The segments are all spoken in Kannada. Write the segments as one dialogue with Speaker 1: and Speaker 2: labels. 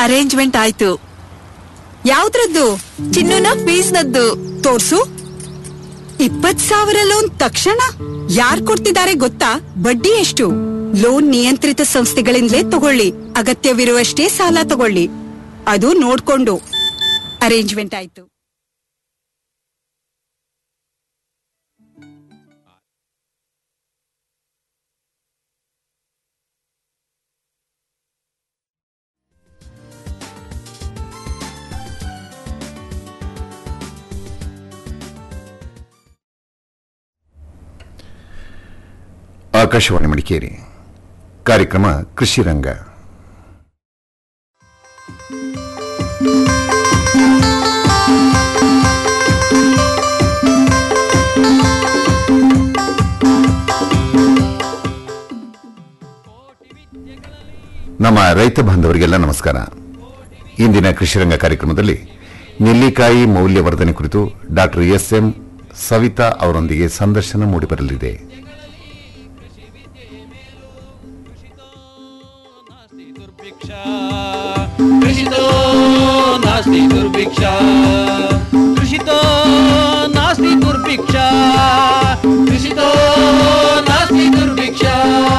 Speaker 1: ಅರೇಂಜ್ಮೆಂಟ್ ಆಯ್ತು ಯಾವ್ದ್ರದ್ದು ಚಿನ್ನುನ ಫೀಸ್ನದ್ದು ತೋರ್ಸು ಇಪ್ಪತ್ ಸಾವಿರ ಲೋನ್ ತಕ್ಷಣ ಯಾರ್ ಕೊಡ್ತಿದ್ದಾರೆ ಗೊತ್ತಾ ಬಡ್ಡಿ ಎಷ್ಟು ಲೋನ್ ನಿಯಂತ್ರಿತ ಸಂಸ್ಥೆಗಳಿಂದಲೇ ತಗೊಳ್ಳಿ ಅಗತ್ಯವಿರುವಷ್ಟೇ ಸಾಲ ತಗೊಳ್ಳಿ ಅದು ನೋಡ್ಕೊಂಡು ಅರೇಂಜ್ಮೆಂಟ್ ಆಯ್ತು
Speaker 2: ಆಕಾಶವಾಣಿ ಮಡಿಕೇರಿ ಕಾರ್ಯಕ್ರಮ ಕೃಷಿ ರಂಗ ನಮ್ಮ ರೈತ ಬಾಂಧವರಿಗೆಲ್ಲ ನಮಸ್ಕಾರ ಇಂದಿನ ಕೃಷಿರಂಗ ಕಾರ್ಯಕ್ರಮದಲ್ಲಿ ನೆಲ್ಲಿಕಾಯಿ ಮೌಲ್ಯವರ್ಧನೆ ಕುರಿತು ಡಾಕ್ಟರ್ ಎಸ್ ಎಂ ಸವಿತಾ ಅವರೊಂದಿಗೆ ಸಂದರ್ಶನ ಮೂಡಿಬರಲಿದೆ
Speaker 3: कृषितो नास्ति दुर्भिक्षा कृषितो नास्ति दुर्भिक्षा कृषितो नास्ति दुर्भिक्षा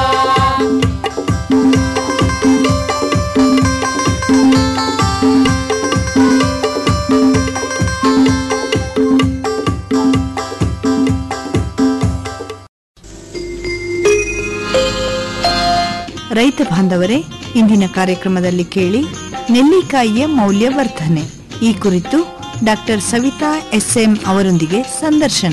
Speaker 4: ರೈತ ಬಾಂಧವರೇ ಇಂದಿನ ಕಾರ್ಯಕ್ರಮದಲ್ಲಿ ಕೇಳಿ ನೆಲ್ಲಿಕಾಯಿಯ ಮೌಲ್ಯವರ್ಧನೆ ಈ ಕುರಿತು ಡಾಕ್ಟರ್ ಸವಿತಾ ಎಸ್ಎಂ ಅವರೊಂದಿಗೆ ಸಂದರ್ಶನ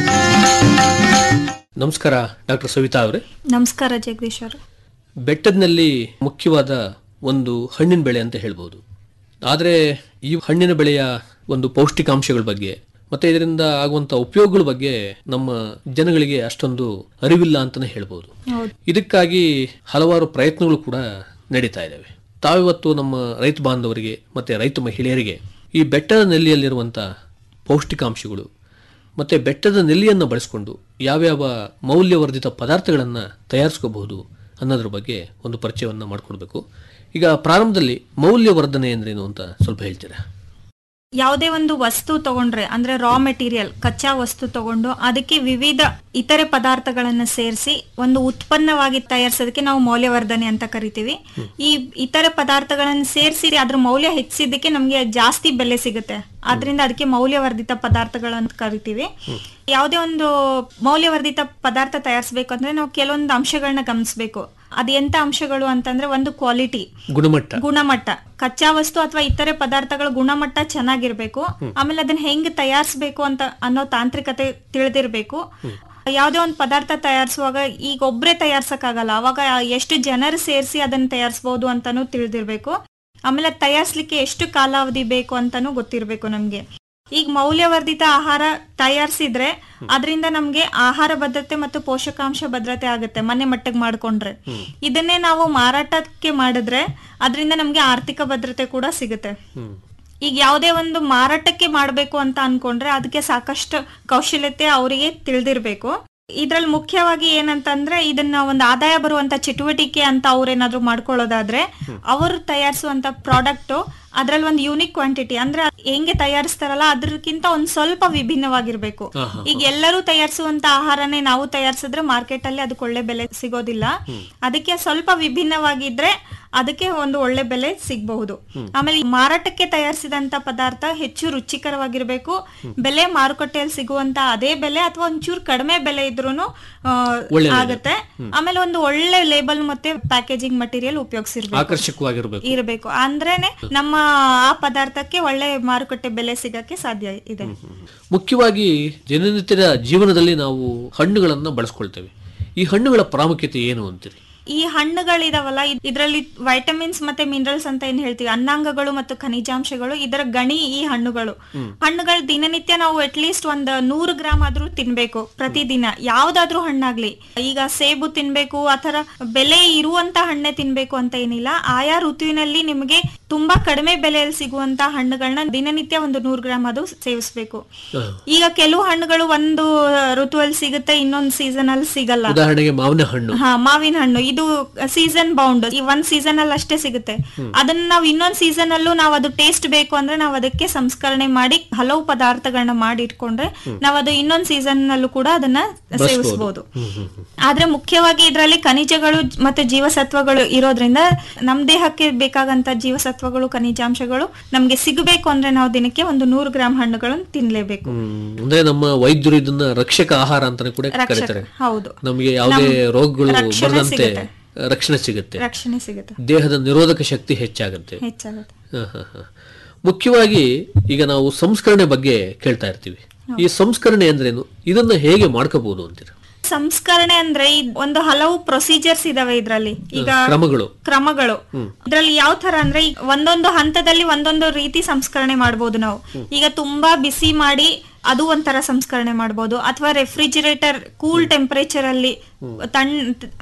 Speaker 5: ನಮಸ್ಕಾರ ಡಾಕ್ಟರ್ ಸವಿತಾ ಅವರೇ
Speaker 6: ನಮಸ್ಕಾರ ಜಗದೀಶ್ ಅವರು
Speaker 5: ಬೆಟ್ಟದ್ನಲ್ಲಿ ಮುಖ್ಯವಾದ ಒಂದು ಹಣ್ಣಿನ ಬೆಳೆ ಅಂತ ಹೇಳ್ಬೋದು ಆದರೆ ಈ ಹಣ್ಣಿನ ಬೆಳೆಯ ಒಂದು ಪೌಷ್ಟಿಕಾಂಶಗಳ ಬಗ್ಗೆ ಮತ್ತೆ ಇದರಿಂದ ಆಗುವಂತ ಉಪಯೋಗಗಳ ಬಗ್ಗೆ ನಮ್ಮ ಜನಗಳಿಗೆ ಅಷ್ಟೊಂದು ಅರಿವಿಲ್ಲ ಅಂತಾನೆ ಹೇಳ್ಬೋದು ಇದಕ್ಕಾಗಿ ಹಲವಾರು ಪ್ರಯತ್ನಗಳು ಕೂಡ ನಡೀತಾ ಇದ್ದಾವೆ ತಾವಿವತ್ತು ನಮ್ಮ ರೈತ ಬಾಂಧವರಿಗೆ ಮತ್ತೆ ರೈತ ಮಹಿಳೆಯರಿಗೆ ಈ ಬೆಟ್ಟದ ನೆಲ್ಲಿಯಲ್ಲಿರುವಂಥ ಪೌಷ್ಟಿಕಾಂಶಗಳು ಮತ್ತೆ ಬೆಟ್ಟದ ನೆಲ್ಲಿಯನ್ನು ಬಳಸಿಕೊಂಡು ಯಾವ್ಯಾವ ಮೌಲ್ಯವರ್ಧಿತ ಪದಾರ್ಥಗಳನ್ನು ತಯಾರಿಸ್ಕೋಬಹುದು ಅನ್ನೋದ್ರ ಬಗ್ಗೆ ಒಂದು ಪರಿಚಯವನ್ನು ಮಾಡಿಕೊಡ್ಬೇಕು ಈಗ ಪ್ರಾರಂಭದಲ್ಲಿ ಮೌಲ್ಯವರ್ಧನೆ ಅಂದ್ರೇನು ಅಂತ ಸ್ವಲ್ಪ ಹೇಳ್ತೀರಾ
Speaker 6: ಯಾವುದೇ ಒಂದು ವಸ್ತು ತಗೊಂಡ್ರೆ ಅಂದ್ರೆ ರಾ ಮೆಟೀರಿಯಲ್ ಕಚ್ಚಾ ವಸ್ತು ತಗೊಂಡು ಅದಕ್ಕೆ ವಿವಿಧ ಇತರೆ ಪದಾರ್ಥಗಳನ್ನ ಸೇರಿಸಿ ಒಂದು ಉತ್ಪನ್ನವಾಗಿ ತಯಾರಿಸೋದಕ್ಕೆ ನಾವು ಮೌಲ್ಯವರ್ಧನೆ ಅಂತ ಕರಿತೀವಿ ಈ ಇತರೆ ಪದಾರ್ಥಗಳನ್ನ ಸೇರಿಸಿ ಅದ್ರ ಮೌಲ್ಯ ಹೆಚ್ಚಿದ್ದಕ್ಕೆ ನಮ್ಗೆ ಜಾಸ್ತಿ ಬೆಲೆ ಸಿಗುತ್ತೆ ಆದ್ರಿಂದ ಅದಕ್ಕೆ ಮೌಲ್ಯವರ್ಧಿತ ಪದಾರ್ಥಗಳಂತ ಕರಿತೀವಿ ಯಾವುದೇ ಒಂದು ಮೌಲ್ಯವರ್ಧಿತ ಪದಾರ್ಥ ತಯಾರಿಸಬೇಕು ಅಂದ್ರೆ ನಾವು ಕೆಲವೊಂದು ಅಂಶಗಳನ್ನ ಗಮನಿಸಬೇಕು ಅದೆಂತ ಅಂಶಗಳು ಅಂತಂದ್ರೆ ಒಂದು ಕ್ವಾಲಿಟಿ
Speaker 5: ಗುಣಮಟ್ಟ
Speaker 6: ಗುಣಮಟ್ಟ ಕಚ್ಚಾ ವಸ್ತು ಅಥವಾ ಇತರೆ ಪದಾರ್ಥಗಳ ಗುಣಮಟ್ಟ ಚೆನ್ನಾಗಿರ್ಬೇಕು ಆಮೇಲೆ ಅದನ್ನ ಹೆಂಗ್ ತಯಾರಿಸ್ಬೇಕು ಅಂತ ಅನ್ನೋ ತಾಂತ್ರಿಕತೆ ತಿಳಿದಿರ್ಬೇಕು ಯಾವ್ದೇ ಒಂದು ಪದಾರ್ಥ ತಯಾರಿಸುವಾಗ ಈಗ ಒಬ್ರೇ ತಯಾರ್ಸಕ್ಕಾಗಲ್ಲ ಅವಾಗ ಎಷ್ಟು ಜನರು ಸೇರಿಸಿ ಅದನ್ನ ತಯಾರಿಸಬಹುದು ಅಂತಾನು ತಿಳಿದಿರ್ಬೇಕು ಆಮೇಲೆ ಅದ್ ತಯಾರಿಸ್ಲಿಕ್ಕೆ ಎಷ್ಟು ಕಾಲಾವಧಿ ಬೇಕು ಅಂತಾನು ಗೊತ್ತಿರ್ಬೇಕು ನಮ್ಗೆ ಈಗ ಮೌಲ್ಯವರ್ಧಿತ ಆಹಾರ ತಯಾರಿಸಿದ್ರೆ ಅದರಿಂದ ನಮ್ಗೆ ಆಹಾರ ಭದ್ರತೆ ಮತ್ತು ಪೋಷಕಾಂಶ ಭದ್ರತೆ ಆಗುತ್ತೆ ಮನೆ ಮಟ್ಟಕ್ಕೆ ಮಾಡ್ಕೊಂಡ್ರೆ ಇದನ್ನೇ ನಾವು ಮಾರಾಟಕ್ಕೆ ಮಾಡಿದ್ರೆ ಅದರಿಂದ ನಮ್ಗೆ ಆರ್ಥಿಕ ಭದ್ರತೆ ಕೂಡ ಸಿಗುತ್ತೆ ಈಗ ಯಾವುದೇ ಒಂದು ಮಾರಾಟಕ್ಕೆ ಮಾಡ್ಬೇಕು ಅಂತ ಅನ್ಕೊಂಡ್ರೆ ಅದಕ್ಕೆ ಸಾಕಷ್ಟು ಕೌಶಲ್ಯತೆ ಅವರಿಗೆ ತಿಳಿದಿರ್ಬೇಕು ಇದ್ರಲ್ಲಿ ಮುಖ್ಯವಾಗಿ ಏನಂತಂದ್ರೆ ಇದನ್ನ ಒಂದು ಆದಾಯ ಬರುವಂತ ಚಟುವಟಿಕೆ ಅಂತ ಅವ್ರೇನಾದ್ರು ಮಾಡ್ಕೊಳ್ಳೋದಾದ್ರೆ ಅವರು ತಯಾರಿಸುವಂತ ಪ್ರಾಡಕ್ಟ್ ಅದ್ರಲ್ಲಿ ಒಂದು ಯೂನಿಕ್ ಕ್ವಾಂಟಿಟಿ ಅಂದ್ರೆ ಹೆಂಗೆ ತಯಾರಿಸ್ತಾರಲ್ಲ ಅದ್ರಕ್ಕಿಂತ ಒಂದ್ ಸ್ವಲ್ಪ ವಿಭಿನ್ನವಾಗಿರ್ಬೇಕು ಈಗ ಎಲ್ಲರೂ ತಯಾರಿಸುವಂತ ಆಹಾರನೇ ನಾವು ತಯಾರಿಸಿದ್ರೆ ಮಾರ್ಕೆಟ್ ಅಲ್ಲಿ ಅದಕ್ಕೆ ಒಳ್ಳೆ ಬೆಲೆ ಸಿಗೋದಿಲ್ಲ ಅದಕ್ಕೆ ಸ್ವಲ್ಪ ವಿಭಿನ್ನವಾಗಿದ್ರೆ ಅದಕ್ಕೆ ಒಂದು ಒಳ್ಳೆ ಬೆಲೆ ಸಿಗಬಹುದು ಆಮೇಲೆ ಈ ಮಾರಾಟಕ್ಕೆ ತಯಾರಿಸಿದಂತ ಪದಾರ್ಥ ಹೆಚ್ಚು ರುಚಿಕರವಾಗಿರ್ಬೇಕು ಬೆಲೆ ಮಾರುಕಟ್ಟೆಯಲ್ಲಿ ಸಿಗುವಂತ ಅದೇ ಬೆಲೆ ಅಥವಾ ಒಂಚೂರು ಕಡಿಮೆ ಬೆಲೆ ಇದ್ರೂನು ಆ, ಆಗುತ್ತೆ ಆಮೇಲೆ ಒಂದು ಒಳ್ಳೆ ಲೇಬಲ್ ಮತ್ತೆ ಪ್ಯಾಕೇಜಿಂಗ್ ಮಟೀರಿಯಲ್ ಉಪಯೋಗಿಸಿರ್ಬೇಕು
Speaker 5: ಆಕರ್ಷಕವಾಗಿರ್ಬೇಕು
Speaker 6: ಇರಬೇಕು ಅಂದ್ರೇನೆ ನಮ್ಮ ಆ ಪದಾರ್ಥಕ್ಕೆ ಒಳ್ಳೆ ಮಾರುಕಟ್ಟೆ ಬೆಲೆ ಸಿಗಕ್ಕೆ ಸಾಧ್ಯ ಇದೆ
Speaker 5: ಮುಖ್ಯವಾಗಿ ದಿನನಿತ್ಯದ ಜೀವನದಲ್ಲಿ ನಾವು ಹಣ್ಣುಗಳನ್ನ ಬಳಸ್ಕೊಳ್ತೇವೆ ಈ ಹಣ್ಣುಗಳ ಪ್ರಾಮುಖ್ಯತೆ ಏನು ಅಂತೀರಿ
Speaker 6: ಈ ಹಣ್ಣುಗಳಿದಾವಲ್ಲ ಇದ್- ಇದ್ರಲ್ಲಿ ವೈಟಮಿನ್ಸ್ ಮತ್ತೆ ಮಿನರಲ್ಸ್ ಅಂತ ಏನ್ ಹೇಳ್ತೀವಿ ಅನ್ನಾಂಗಗಳು ಮತ್ತು ಖನಿಜಾಂಶಗಳು ಇದರ ಗಣಿ ಈ ಹಣ್ಣುಗಳು ಹಣ್ಣುಗಳು ದಿನನಿತ್ಯ ನಾವು ಅಟ್ಲೀಸ್ಟ್ ಒಂದ್ ನೂರು ಗ್ರಾಮ್ ಆದ್ರೂ ತಿನ್ಬೇಕು ಪ್ರತಿದಿನ ಯಾವ್ದಾದ್ರೂ ಹಣ್ಣಾಗ್ಲಿ ಈಗ ಸೇಬು ತಿನ್ಬೇಕು ಆತರ ಬೆಲೆ ಇರುವಂತ ಹಣ್ಣೆ ತಿನ್ಬೇಕು ಅಂತ ಏನಿಲ್ಲ ಆಯಾ ಋತುವಿನಲ್ಲಿ ನಿಮಗೆ ತುಂಬಾ ಕಡಿಮೆ ಬೆಲೆಯಲ್ಲಿ ಸಿಗುವಂತ ಹಣ್ಣುಗಳನ್ನ ದಿನನಿತ್ಯ ಒಂದು ನೂರು ಗ್ರಾಮ್ ಅದು ಸೇವಿಸ್ಬೇಕು ಈಗ ಕೆಲವು ಹಣ್ಣುಗಳು ಒಂದು ಋತುವಲ್ಲಿ ಸಿಗುತ್ತೆ ಇನ್ನೊಂದು ಸೀಸನ್ ಅಲ್ಲಿ ಸಿಗಲ್ಲ
Speaker 5: ಉದಾಹರಣೆಗೆ ಮಾವಿನ ಹಣ್ಣು
Speaker 6: ಹಾ ಮಾವಿನ ಹಣ್ಣು ಇದು ಸೀಸನ್ ಬೌಂಡ್ ಈ ಒಂದ್ ಸೀಸನ್ ಅಲ್ಲಿ ಅಷ್ಟೇ ಸಿಗುತ್ತೆ ಅದನ್ನ ನಾವು ಇನ್ನೊಂದ್ ಸೀಸನ್ ಅಲ್ಲೂ ನಾವು ಅದು ಟೇಸ್ಟ್ ಬೇಕು ಅಂದ್ರೆ ನಾವು ಅದಕ್ಕೆ ಸಂಸ್ಕರಣೆ ಮಾಡಿ ಹಲವು ಪದಾರ್ಥಗಳನ್ನ ಮಾಡಿ ಇಟ್ಕೊಂಡ್ರೆ ನಾವು ಅದು ಇನ್ನೊಂದ್ ಸೀಸನ್ ನಲ್ಲೂ ಕೂಡ ಅದನ್ನ ಸೇವಿಸಬಹುದು ಆದ್ರೆ ಮುಖ್ಯವಾಗಿ ಇದರಲ್ಲಿ ಖನಿಜಗಳು ಮತ್ತೆ ಜೀವಸತ್ವಗಳು ಇರೋದ್ರಿಂದ ನಮ್ ದೇಹಕ್ಕೆ ಬೇಕಾಗಂತ ಜೀವಸತ್ವಗಳು ಖನಿಜಾಂಶಗಳು ನಮ್ಗೆ ಸಿಗಬೇಕು ಅಂದ್ರೆ ನಾವು ದಿನಕ್ಕೆ ಒಂದು ನೂರು ಗ್ರಾಂ ಹಣ್ಣುಗಳನ್ನು ತಿನ್ಲೇಬೇಕು
Speaker 5: ಹ್ಮ್. ಅಂದ್ರೆ ನಮ್ಮ ವೈದ್ಯರು ಇದನ್ನ ರಕ್ಷಕ ಆಹಾರ ಅಂತಾನೆ ಕೂಡ
Speaker 6: ರಕ್ಷಕ
Speaker 5: ಕರೀತಾರೆ
Speaker 6: ಹೌದು
Speaker 5: ನಮಗೆ ಯಾವುದೇ ರೋಗಗಳು
Speaker 6: ರಕ್ಷಣೆ
Speaker 5: ಬರದಂತೆ
Speaker 6: ಸಿಗುತ್ತೆ.
Speaker 5: ರಕ್ಷಣೆ ಸಿಗುತ್ತೆ
Speaker 6: ರಕ್ಷಣೆ ಸಿಗುತ್ತೆ
Speaker 5: ದೇಹದ ನಿರೋಧಕ ಶಕ್ತಿ ಹೆಚ್ಚಾಗುತ್ತೆ
Speaker 6: ಹೆಚ್ಚಾಗುತ್ತೆ
Speaker 5: ಹ, ಹ, ಹ. ಮುಖ್ಯವಾಗಿ ಈಗ ನಾವು ಸಂಸ್ಕರಣೆ ಬಗ್ಗೆ ಕೇಳ್ತಾ ಇರ್ತೀವಿ ಈ ಸಂಸ್ಕರಣೆ ಅಂದ್ರೇನು ಇದನ್ನ ಹೇಗೆ ಮಾಡ್ಕೋಬಹುದು ಅಂತೀರ
Speaker 6: ಸಂಸ್ಕರಣೆ ಅಂದ್ರೆ ಇದ್ ಒಂದು ಹಲವು ಪ್ರೊಸೀಜರ್ಸ್ ಇದಾವೆ ಇದ್ರಲ್ಲಿ ಈಗ
Speaker 5: ಕ್ರಮಗಳು
Speaker 6: ಕ್ರಮಗಳು ಇದ್ರಲ್ಲಿ ಯಾವ ತರ ಅಂದ್ರೆ ಈಗ ಒಂದೊಂದು ಹಂತದಲ್ಲಿ ಒಂದೊಂದು ರೀತಿ ಸಂಸ್ಕರಣೆ ಮಾಡ್ಬೋದು ನಾವು ಈಗ ತುಂಬಾ ಬಿಸಿ ಮಾಡಿ ಅದು ಒಂಥರ ಸಂಸ್ಕರಣೆ ಮಾಡ್ಬೋದು ಅಥವಾ ರೆಫ್ರಿಜಿರೇಟರ್ ಕೂಲ್ ಟೆಂಪರೇಚರ್ ಅಲ್ಲಿ ತಣ್ಣ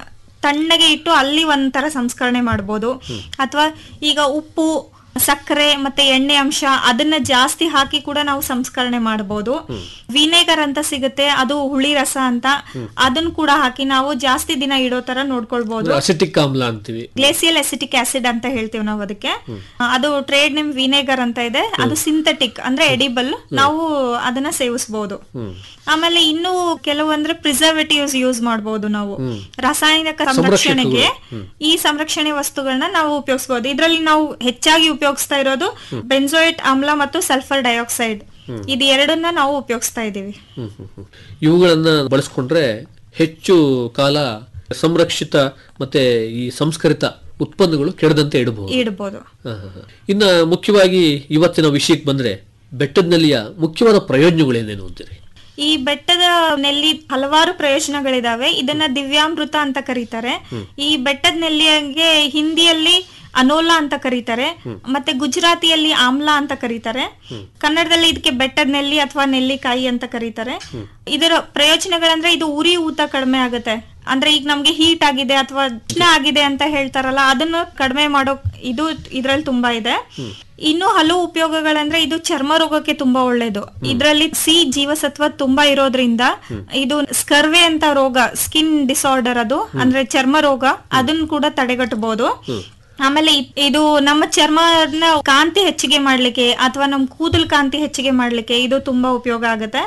Speaker 6: ತಣ್ಣಗೆ ಇಟ್ಟು ಅಲ್ಲಿ ಒಂಥರ ಸಂಸ್ಕರಣೆ ಮಾಡ್ಬೋದು ಅಥವಾ ಈಗ ಉಪ್ಪು ಸಕ್ಕರೆ ಮತ್ತೆ ಎಣ್ಣೆ ಅಂಶ ಅದನ್ನ ಜಾಸ್ತಿ ಹಾಕಿ ಕೂಡ ನಾವು ಸಂಸ್ಕರಣೆ ಮಾಡಬಹುದು ವಿನೆಗರ್ ಅಂತ ಸಿಗುತ್ತೆ ಅದು ಹುಳಿ ರಸ ಅಂತ ಅದನ್ನ ಕೂಡ ಹಾಕಿ ನಾವು ಜಾಸ್ತಿ ದಿನ ಇಡೋ ತರ ನೋಡ್ಕೊಳ್ಬಹುದು
Speaker 5: ಅಸಿಟಿಕ್ ಆಮ್ಲ ಅಂತೀವಿ
Speaker 6: ಗ್ಲೇಸಿಯಲ್ ಎಸಿಟಿಕ್ ಆಸಿಡ್ ಅಂತ ಹೇಳ್ತೀವಿ ನಾವು ಅದಕ್ಕೆ ಅದು ಟ್ರೇಡ್ ನೇಮ್ ವಿನೆಗರ್ ಅಂತ ಇದೆ ಅದು ಸಿಂಥೆಟಿಕ್ ಅಂದ್ರೆ ಎಡಿಬಲ್ ನಾವು ಅದನ್ನ ಸೇವಿಸಬಹುದು ಆಮೇಲೆ ಇನ್ನು ಕೆಲವು ಅಂದ್ರೆ ಪ್ರಿಸರ್ವೇಟಿವ್ಸ್ ಯೂಸ್ ಮಾಡಬಹುದು ನಾವು ರಾಸಾಯನಿಕ ಸಂರಕ್ಷಣೆಗೆ ಈ ಸಂರಕ್ಷಣೆ ವಸ್ತುಗಳನ್ನ ನಾವು ಉಪಯೋಗಿಸಬಹುದು ಇದರಲ್ಲಿ ನಾವು ಹೆಚ್ಚಾಗಿ ಉಪಯೋಗಿಸ್ತಾ ಇರೋದು ಬೆನ್ಸೋಯಿಟ್ ಆಮ್ಲ ಮತ್ತು ಸಲ್ಫರ್ ಡೈಆಕ್ಸೈಡ್ ಇದು ಎರಡನ್ನ ನಾವು ಉಪಯೋಗಿಸ್ತಾ ಇದೀವಿ
Speaker 5: ಹ್ಮ್, ಹ್ಮ್, ಹ್ಮ್. ಇವುಗಳನ್ನ ಬಳಸ್ಕೊಂಡ್ರೆ ಹೆಚ್ಚು ಕಾಲ ಸಂರಕ್ಷಿತ ಮತ್ತೆ ಈ ಸಂಸ್ಕರಿತ ಉತ್ಪನ್ನಗಳು ಕೆಡದಂತೆ ಇಡಬಹುದು
Speaker 6: ಇಡ್ಬೋದು
Speaker 5: ಹ, ಹ, ಹ. ಇನ್ನ ಮುಖ್ಯವಾಗಿ ಇವತ್ತಿನ ವಿಷಯಕ್ಕೆ ಬಂದ್ರೆ ಬೆಟ್ಟದ ನೆಲ್ಲಿಯ ಮುಖ್ಯವಾದ ಪ್ರಯೋಜನಗಳೇನೇನು ಅಂತೀರಿ
Speaker 6: ಈ ಬೆಟ್ಟದ ನೆಲ್ಲಿ ಹಲವಾರು ಪ್ರಯೋಜನಗಳಿದಾವೆ ಇದನ್ನ ದಿವ್ಯಾಮೃತ ಅಂತ ಕರೀತಾರೆ ಈ ಬೆಟ್ಟದ ನೆಲ್ಲಿಗೆ ಹಿಂದಿಯಲ್ಲಿ ಅನೋಲಾ ಅಂತ ಕರೀತಾರೆ ಮತ್ತೆ ಗುಜರಾತಿಯಲ್ಲಿ ಆಮ್ಲ ಅಂತ ಕರೀತಾರೆ ಕನ್ನಡದಲ್ಲಿ ಇದಕ್ಕೆ ಬೆಟ್ಟದ ನೆಲ್ಲಿ ಅಥವಾ ನೆಲ್ಲಿಕಾಯಿ ಅಂತ ಕರೀತಾರೆ ಇದರ ಪ್ರಯೋಜನಗಳಂದ್ರೆ ಇದು ಉರಿ ಊತ ಕಡಿಮೆ ಆಗುತ್ತೆ ಅಂದ್ರೆ ಈಗ ನಮ್ಗೆ ಹೀಟ್ ಆಗಿದೆ ಅಥವಾ ಉಷ್ಣ ಆಗಿದೆ ಅಂತ ಹೇಳ್ತಾರಲ್ಲ ಅದನ್ನು ಕಡಿಮೆ ಮಾಡೋ ಇದು ಇದ್ರಲ್ಲಿ ತುಂಬಾ ಇದೆ ಇನ್ನು ಹಲವು ಉಪಯೋಗಗಳಂದ್ರೆ ಇದು ಚರ್ಮ ರೋಗಕ್ಕೆ ತುಂಬಾ ಒಳ್ಳೇದು ಇದರಲ್ಲಿ ಸಿ ಜೀವಸತ್ವ ತುಂಬಾ ಇರೋದ್ರಿಂದ ಇದು ಸ್ಕರ್ವೆ ಅಂತ ರೋಗ ಸ್ಕಿನ್ ಡಿಸಾರ್ಡರ್ ಅದು ಅಂದ್ರೆ ಚರ್ಮ ರೋಗ ಅದನ್ನ ಕೂಡ ತಡೆಗಟ್ಟಬಹುದು ಆಮೇಲೆ ಇ- ಇದು ನಮ್ಮ ಚರ್ಮನ ಕಾಂತಿ ಹೆಚ್ಚಿಗೆ ಮಾಡ್ಲಿಕ್ಕೆ ಅಥವಾ ನಮ್ ಕೂದಲ್ ಕಾಂತಿ ಹೆಚ್ಚಿಗೆ ಮಾಡ್ಲಿಕ್ಕೆ ಇದು ತುಂಬಾ ಉಪಯೋಗ ಆಗುತ್ತೆ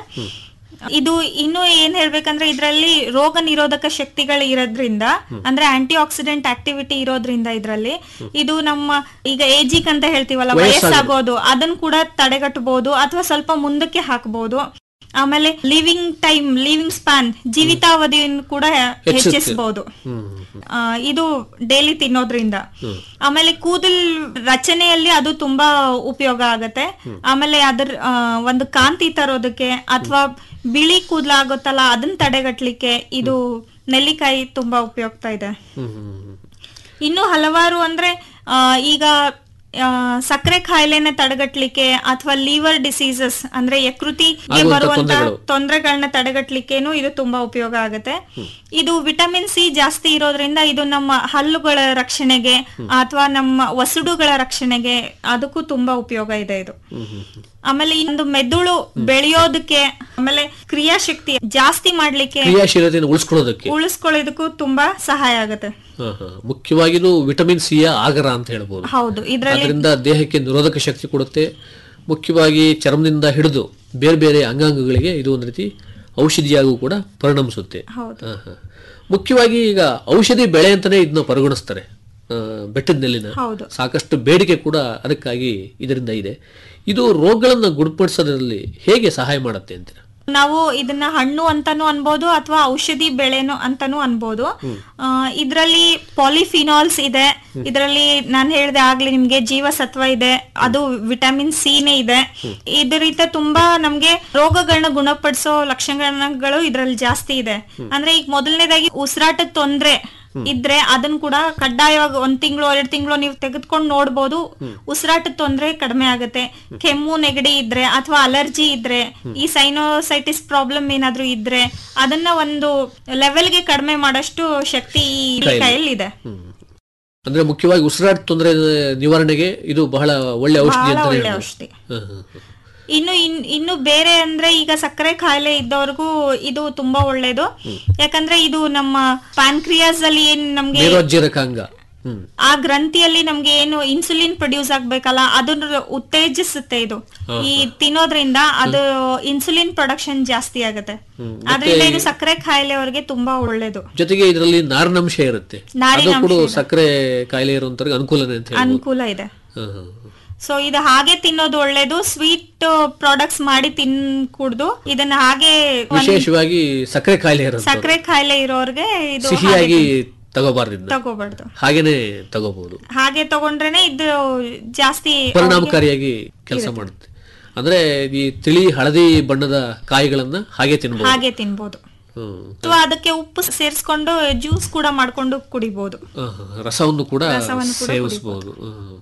Speaker 6: ಇದು ಇನ್ನು ಏನ್ ಹೇಳ್ಬೇಕಂದ್ರೆ ಇದರಲ್ಲಿ ರೋಗ ನಿರೋಧಕ ಶಕ್ತಿಗಳು ಇರೋದ್ರಿಂದ ಅಂದ್ರೆ ಆಂಟಿ ಆಕ್ಸಿಡೆಂಟ್ ಆಕ್ಟಿವಿಟಿ ಇರೋದ್ರಿಂದ ಇದರಲ್ಲಿ ಇದು ನಮ್ಮ ಈಗ ಏಜಿಕ್ ಅಂತ ಹೇಳ್ತೀವಲ್ಲ ವಯಸ್ಸಾಗೋದು ಅದನ್ನ ಕೂಡ ತಡೆಗಟ್ಟಬಹುದು ಅಥವಾ ಸ್ವಲ್ಪ ಮುಂದಕ್ಕೆ ಹಾಕಬಹುದು ಆಮೇಲೆ ಲಿವಿಂಗ್ ಟೈಮ್ ಲಿವಿಂಗ್ ಸ್ಪ್ಯಾನ್ ಜೀವಿತಾವಧಿಯನ್ನು ಕೂಡ ಹೆಚ್ಚಿಸಬಹುದು ಆ, ಇದು ಡೈಲಿ ತಿನ್ನೋದ್ರಿಂದ ಆಮೇಲೆ ಕೂದಲ್ ರಚನೆಯಲ್ಲಿ ಅದು ತುಂಬಾ ಉಪಯೋಗ ಆಗತ್ತೆ ಆಮೇಲೆ ಅದ್ರ ಆ, ಒಂದು ಕಾಂತಿ ತರೋದಕ್ಕೆ ಅಥವಾ ಬಿಳಿ ಕೂದಲ ಆಗುತ್ತಲ್ಲ ಅದನ್ನ ತಡೆಗಟ್ಲಿಕ್ಕೆ ಇದು ನೆಲ್ಲಿಕಾಯಿ ತುಂಬಾ ಉಪಯುಕ್ತ ಇದೆ ಇನ್ನು ಹಲವಾರು ಅಂದ್ರೆ ಆ, ಈಗ ಆ, ಸಕ್ಕರೆ ಕಾಯಿಲೆನ ತಡೆಗಟ್ಲಿಕ್ಕೆ ಅಥವಾ ಲಿವರ್ ಡಿಸೀಸಸ್ ಅಂದ್ರೆ ಯಕೃತಿಗೆ
Speaker 5: ಆಗುವಂತ
Speaker 6: ಬರುವಂತ
Speaker 5: ತೊಂದರೆಗಳು.
Speaker 6: ತೊಂದರೆಗಳನ್ನ ತಡೆಗಟ್ಲಿಕ್ಕೇನು ಇದು ತುಂಬಾ ಉಪಯೋಗ ಆಗುತ್ತೆ ಇದು ವಿಟಮಿನ್ ಸಿ ಜಾಸ್ತಿ ಇರೋದ್ರಿಂದ ಇದು ನಮ್ಮ ಹಲ್ಲುಗಳ ರಕ್ಷಣೆಗೆ ಅಥವಾ ನಮ್ಮ ವಸುಡುಗಳ ರಕ್ಷಣೆಗೆ ಅದಕ್ಕೂ ತುಂಬಾ ಉಪಯೋಗ ಇದೆ ಇದು ಆಮೇಲೆ ಇನ್ನೊಂದು ಮೆದುಳು ಬೆಳೆಯೋದಕ್ಕೆ ಆಮೇಲೆ ಕ್ರಿಯಾಶಕ್ತಿ ಜಾಸ್ತಿ ಮಾಡ್ಲಿಕ್ಕೆ
Speaker 5: ಕ್ರಿಯಾಶೀಲತೆಯನ್ನು ಉಳಿಸ್ಕೊಳ್ಳೋದಕ್ಕೆ
Speaker 6: ಉಳಿಸ್ಕೊಳ್ಳೋದಕ್ಕೂ ತುಂಬಾ ಸಹಾಯ ಆಗುತ್ತೆ
Speaker 5: ಹ, ಹ. ಮುಖ್ಯವಾಗಿನೂ ವಿಟಮಿನ್ ಸಿಯ ಆಗರ ಅಂತ ಹೇಳ್ಬೋದು
Speaker 6: ಹೌದು ಇದ್ರಲ್ಲಿ
Speaker 5: ಅದರಿಂದ ದೇಹಕ್ಕೆ ನಿರೋಧಕ ಶಕ್ತಿ ಕೊಡುತ್ತೆ ಮುಖ್ಯವಾಗಿ ಚರ್ಮದಿಂದ ಹಿಡಿದು ಬೇರೆ ಬೇರೆ ಅಂಗಾಂಗಗಳಿಗೆ ಇದು ಒಂದು ರೀತಿ ಔಷಧಿಯಾಗೂ ಕೂಡ ಪರಿಣಮಿಸುತ್ತೆ
Speaker 6: ಹೌದು
Speaker 5: ಹ, ಹ. ಮುಖ್ಯವಾಗಿ ಈಗ ಔಷಧಿ ಬೆಳೆ ಅಂತಾನೆ ಇದನ್ನ ಪರಿಗಣಿಸ್ತಾರೆ ಆ, ಬೆಟ್ಟದ ನೆಲ್ಲಿನ
Speaker 6: ಹೌದು.
Speaker 5: ಸಾಕಷ್ಟು ಬೇಡಿಕೆ ಕೂಡ ಅದಕ್ಕಾಗಿ ಇದರಿಂದ ಇದೆ ಇದು ರೋಗಗಳನ್ನ ಗುಣಪಡಿಸೋದ್ರಲ್ಲಿ ಹೇಗೆ ಸಹಾಯ ಮಾಡುತ್ತೆ ಅಂತೀರ
Speaker 6: ನಾವು ಇದನ್ನ ಹಣ್ಣು ಅಂತಾನು ಅನ್ಬೋದು ಅಥವಾ ಔಷಧಿ ಬೆಳೆನು ಅಂತಾನು ಅನ್ಬೋದು ಆ, ಇದ್ರಲ್ಲಿ ಪಾಲಿಫಿನಾಲ್ಸ್ ಇದೆ ಇದರಲ್ಲಿ ನಾನು ಹೇಳ್ದೆ ಆಗ್ಲಿ ನಿಮ್ಗೆ ಜೀವಸತ್ವ ಇದೆ ಅದು ವಿಟಮಿನ್ ಸಿನೇ ಇದೆ ಇದರಿಂದ ತುಂಬಾ ನಮ್ಗೆ ರೋಗಗಳನ್ನ ಗುಣಪಡಿಸೋ ಲಕ್ಷಣಗಳು ಇದ್ರಲ್ಲಿ ಜಾಸ್ತಿ ಇದೆ ಅಂದ್ರೆ ಈಗ ಮೊದಲನೇದಾಗಿ ಉಸಿರಾಟದ ತೊಂದ್ರೆ ಇದ್ರೆ ಅದನ್ನ ಕೂಡ ಕಡ್ಡಾಯವಾಗಿ ಒಂದ್ ತಿಂಗಳು ಎರಡ್ ತಿಂಗಳು ನೀವು ತೆಗೆದುಕೊಂಡು ನೋಡ್ಬೋದು ಉಸಿರಾಟದ ತೊಂದ್ರೆ ಕಡಿಮೆ ಆಗುತ್ತೆ ಕೆಮ್ಮು ನೆಗಡಿ ಇದ್ರೆ ಅಥವಾ ಅಲರ್ಜಿ ಇದ್ರೆ ಈ ಸೈನೋಸೈಟಿಸ್ ಪ್ರಾಬ್ಲಮ್ ಏನಾದ್ರೂ ಇದ್ರೆ ಅದನ್ನ ಒಂದು ಲೆವೆಲ್ಗೆ ಕಡಿಮೆ ಮಾಡೋಷ್ಟು ಶಕ್ತಿ ಈ ಕೈಯಲ್ಲಿ ಇದೆ
Speaker 5: ಅಂದ್ರೆ ಮುಖ್ಯವಾಗಿ ಉಸಿರಾಟ ತೊಂದರೆ ನಿವಾರಣೆಗೆ ಇದು ಬಹಳ ಒಳ್ಳೆ ಔಷಧಿ
Speaker 6: ಬಹಳ
Speaker 5: ಅಂತ
Speaker 6: ಒಳ್ಳೆ ಔಷಧಿ ಇನ್ನು ಇನ್- ಇನ್ನು ಬೇರೆ ಅಂದ್ರೆ ಈಗ ಸಕ್ಕರೆ ಕಾಯಿಲೆ ಇದ್ದವ್ರಿಗೂ ಇದು ತುಂಬಾ ಒಳ್ಳೇದು ಯಾಕಂದ್ರೆ ಇದು ನಮ್ಮ ಪ್ಯಾನ್ಕ್ರಿಯಾಸ್ ಅಲ್ಲಿ ಏನ್ ನಮ್ಗೆ
Speaker 5: ಮೇರೋಜ್ಜೀರಕಾಂಗ ಹ್ಮ್
Speaker 6: ಆ ಗ್ರಂಥಿಯಲ್ಲಿ ನಮ್ಗೆ ಏನು ಇನ್ಸುಲಿನ್ ಪ್ರೊಡ್ಯೂಸ್ ಆಗ್ಬೇಕಲ್ಲ ಅದನ್ನ ಉತ್ತೇಜಿಸುತ್ತೆ ಇದು ಈ ತಿನ್ನೋದ್ರಿಂದ ಅದು ಇನ್ಸುಲಿನ್ ಪ್ರೊಡಕ್ಷನ್ ಜಾಸ್ತಿ ಆಗುತ್ತೆ ಅದರಿಂದ ಇದು ಸಕ್ಕರೆ ಕಾಯಿಲೆ ಅವ್ರಿಗೆ ತುಂಬಾ ಒಳ್ಳೇದು
Speaker 5: ಜೊತೆಗೆ ಇದರಲ್ಲಿ ನಾರಿನಂಶ ಇರುತ್ತೆ ಅದು
Speaker 6: ನಾರಿನಾಂಶ
Speaker 5: ಕೂಡ
Speaker 6: ಇದೆ.
Speaker 5: ಸಕ್ಕರೆ ಕಾಯಿಲೆ ಇರುವಂತವ್ರಿಗೆ ಅನುಕೂಲನೇ ಅಂತ ಹೇಳ್ಬೋದು
Speaker 6: ಅನುಕೂಲ ಇದೆ
Speaker 5: ಹಾ, ಹಾ, ಹಾ.
Speaker 6: ಸೊ ಇದು ಹಾಗೆ ತಿನ್ನೋದು ಒಳ್ಳೇದು ಸ್ವೀಟ್ ಪ್ರಾಡಕ್ಟ್ಸ್ ಮಾಡಿ ತಿನ್ ಕುಡ್ದು ಇದನ್ನ ಹಾಗೆ ಒಂದ್
Speaker 5: ವಿಶೇಷವಾಗಿ ಸಕ್ಕರೆ ಕಾಯಿಲೆ ಇರುತ್ತೆ
Speaker 6: ಸಕ್ಕರೆ ಕಾಯಿಲೆ ಇರೋರ್ಗೆ ಇದು
Speaker 5: ಸಿಹಿಯಾಗಿ ತಗೋಬಾರ್ದು ಇದನ್ನ.
Speaker 6: ತಗೋಬಾರ್ದು
Speaker 5: ಹಾಗೇನೆ ತಗೋಬಹುದು
Speaker 6: ಹಾಗೆ ತಗೊಂಡ್ರೇನೆ ಇದು ಜಾಸ್ತಿ
Speaker 5: ಪರಿಣಾಮಕಾರಿಯಾಗಿ ಕೆಲಸ ಮಾಡುತ್ತೆ ಅಂದ್ರೆ ಈ ತಿಳಿ ಹಳದಿ ಬಣ್ಣದ ಕಾಯಿಗಳನ್ನ ಹಾಗೆ ತಿನ್ಬಹುದು
Speaker 6: ಹಾಗೆ ತಿನ್ಬೋದು
Speaker 5: ಹ್ಮ್.
Speaker 6: ಅಥವಾ ಅದಕ್ಕೆ ಉಪ್ಪು ಸೇರಿಸ್ಕೊಂಡು ಜ್ಯೂಸ್ ಕೂಡ ಮಾಡ್ಕೊಂಡು ಕುಡಿಬಹುದು
Speaker 5: ಆ, ರಸವನ್ನು ಕೂಡ
Speaker 6: ರಸವನ್ನು ಕೂಡ
Speaker 5: ಸೇವಿಸಬಹುದು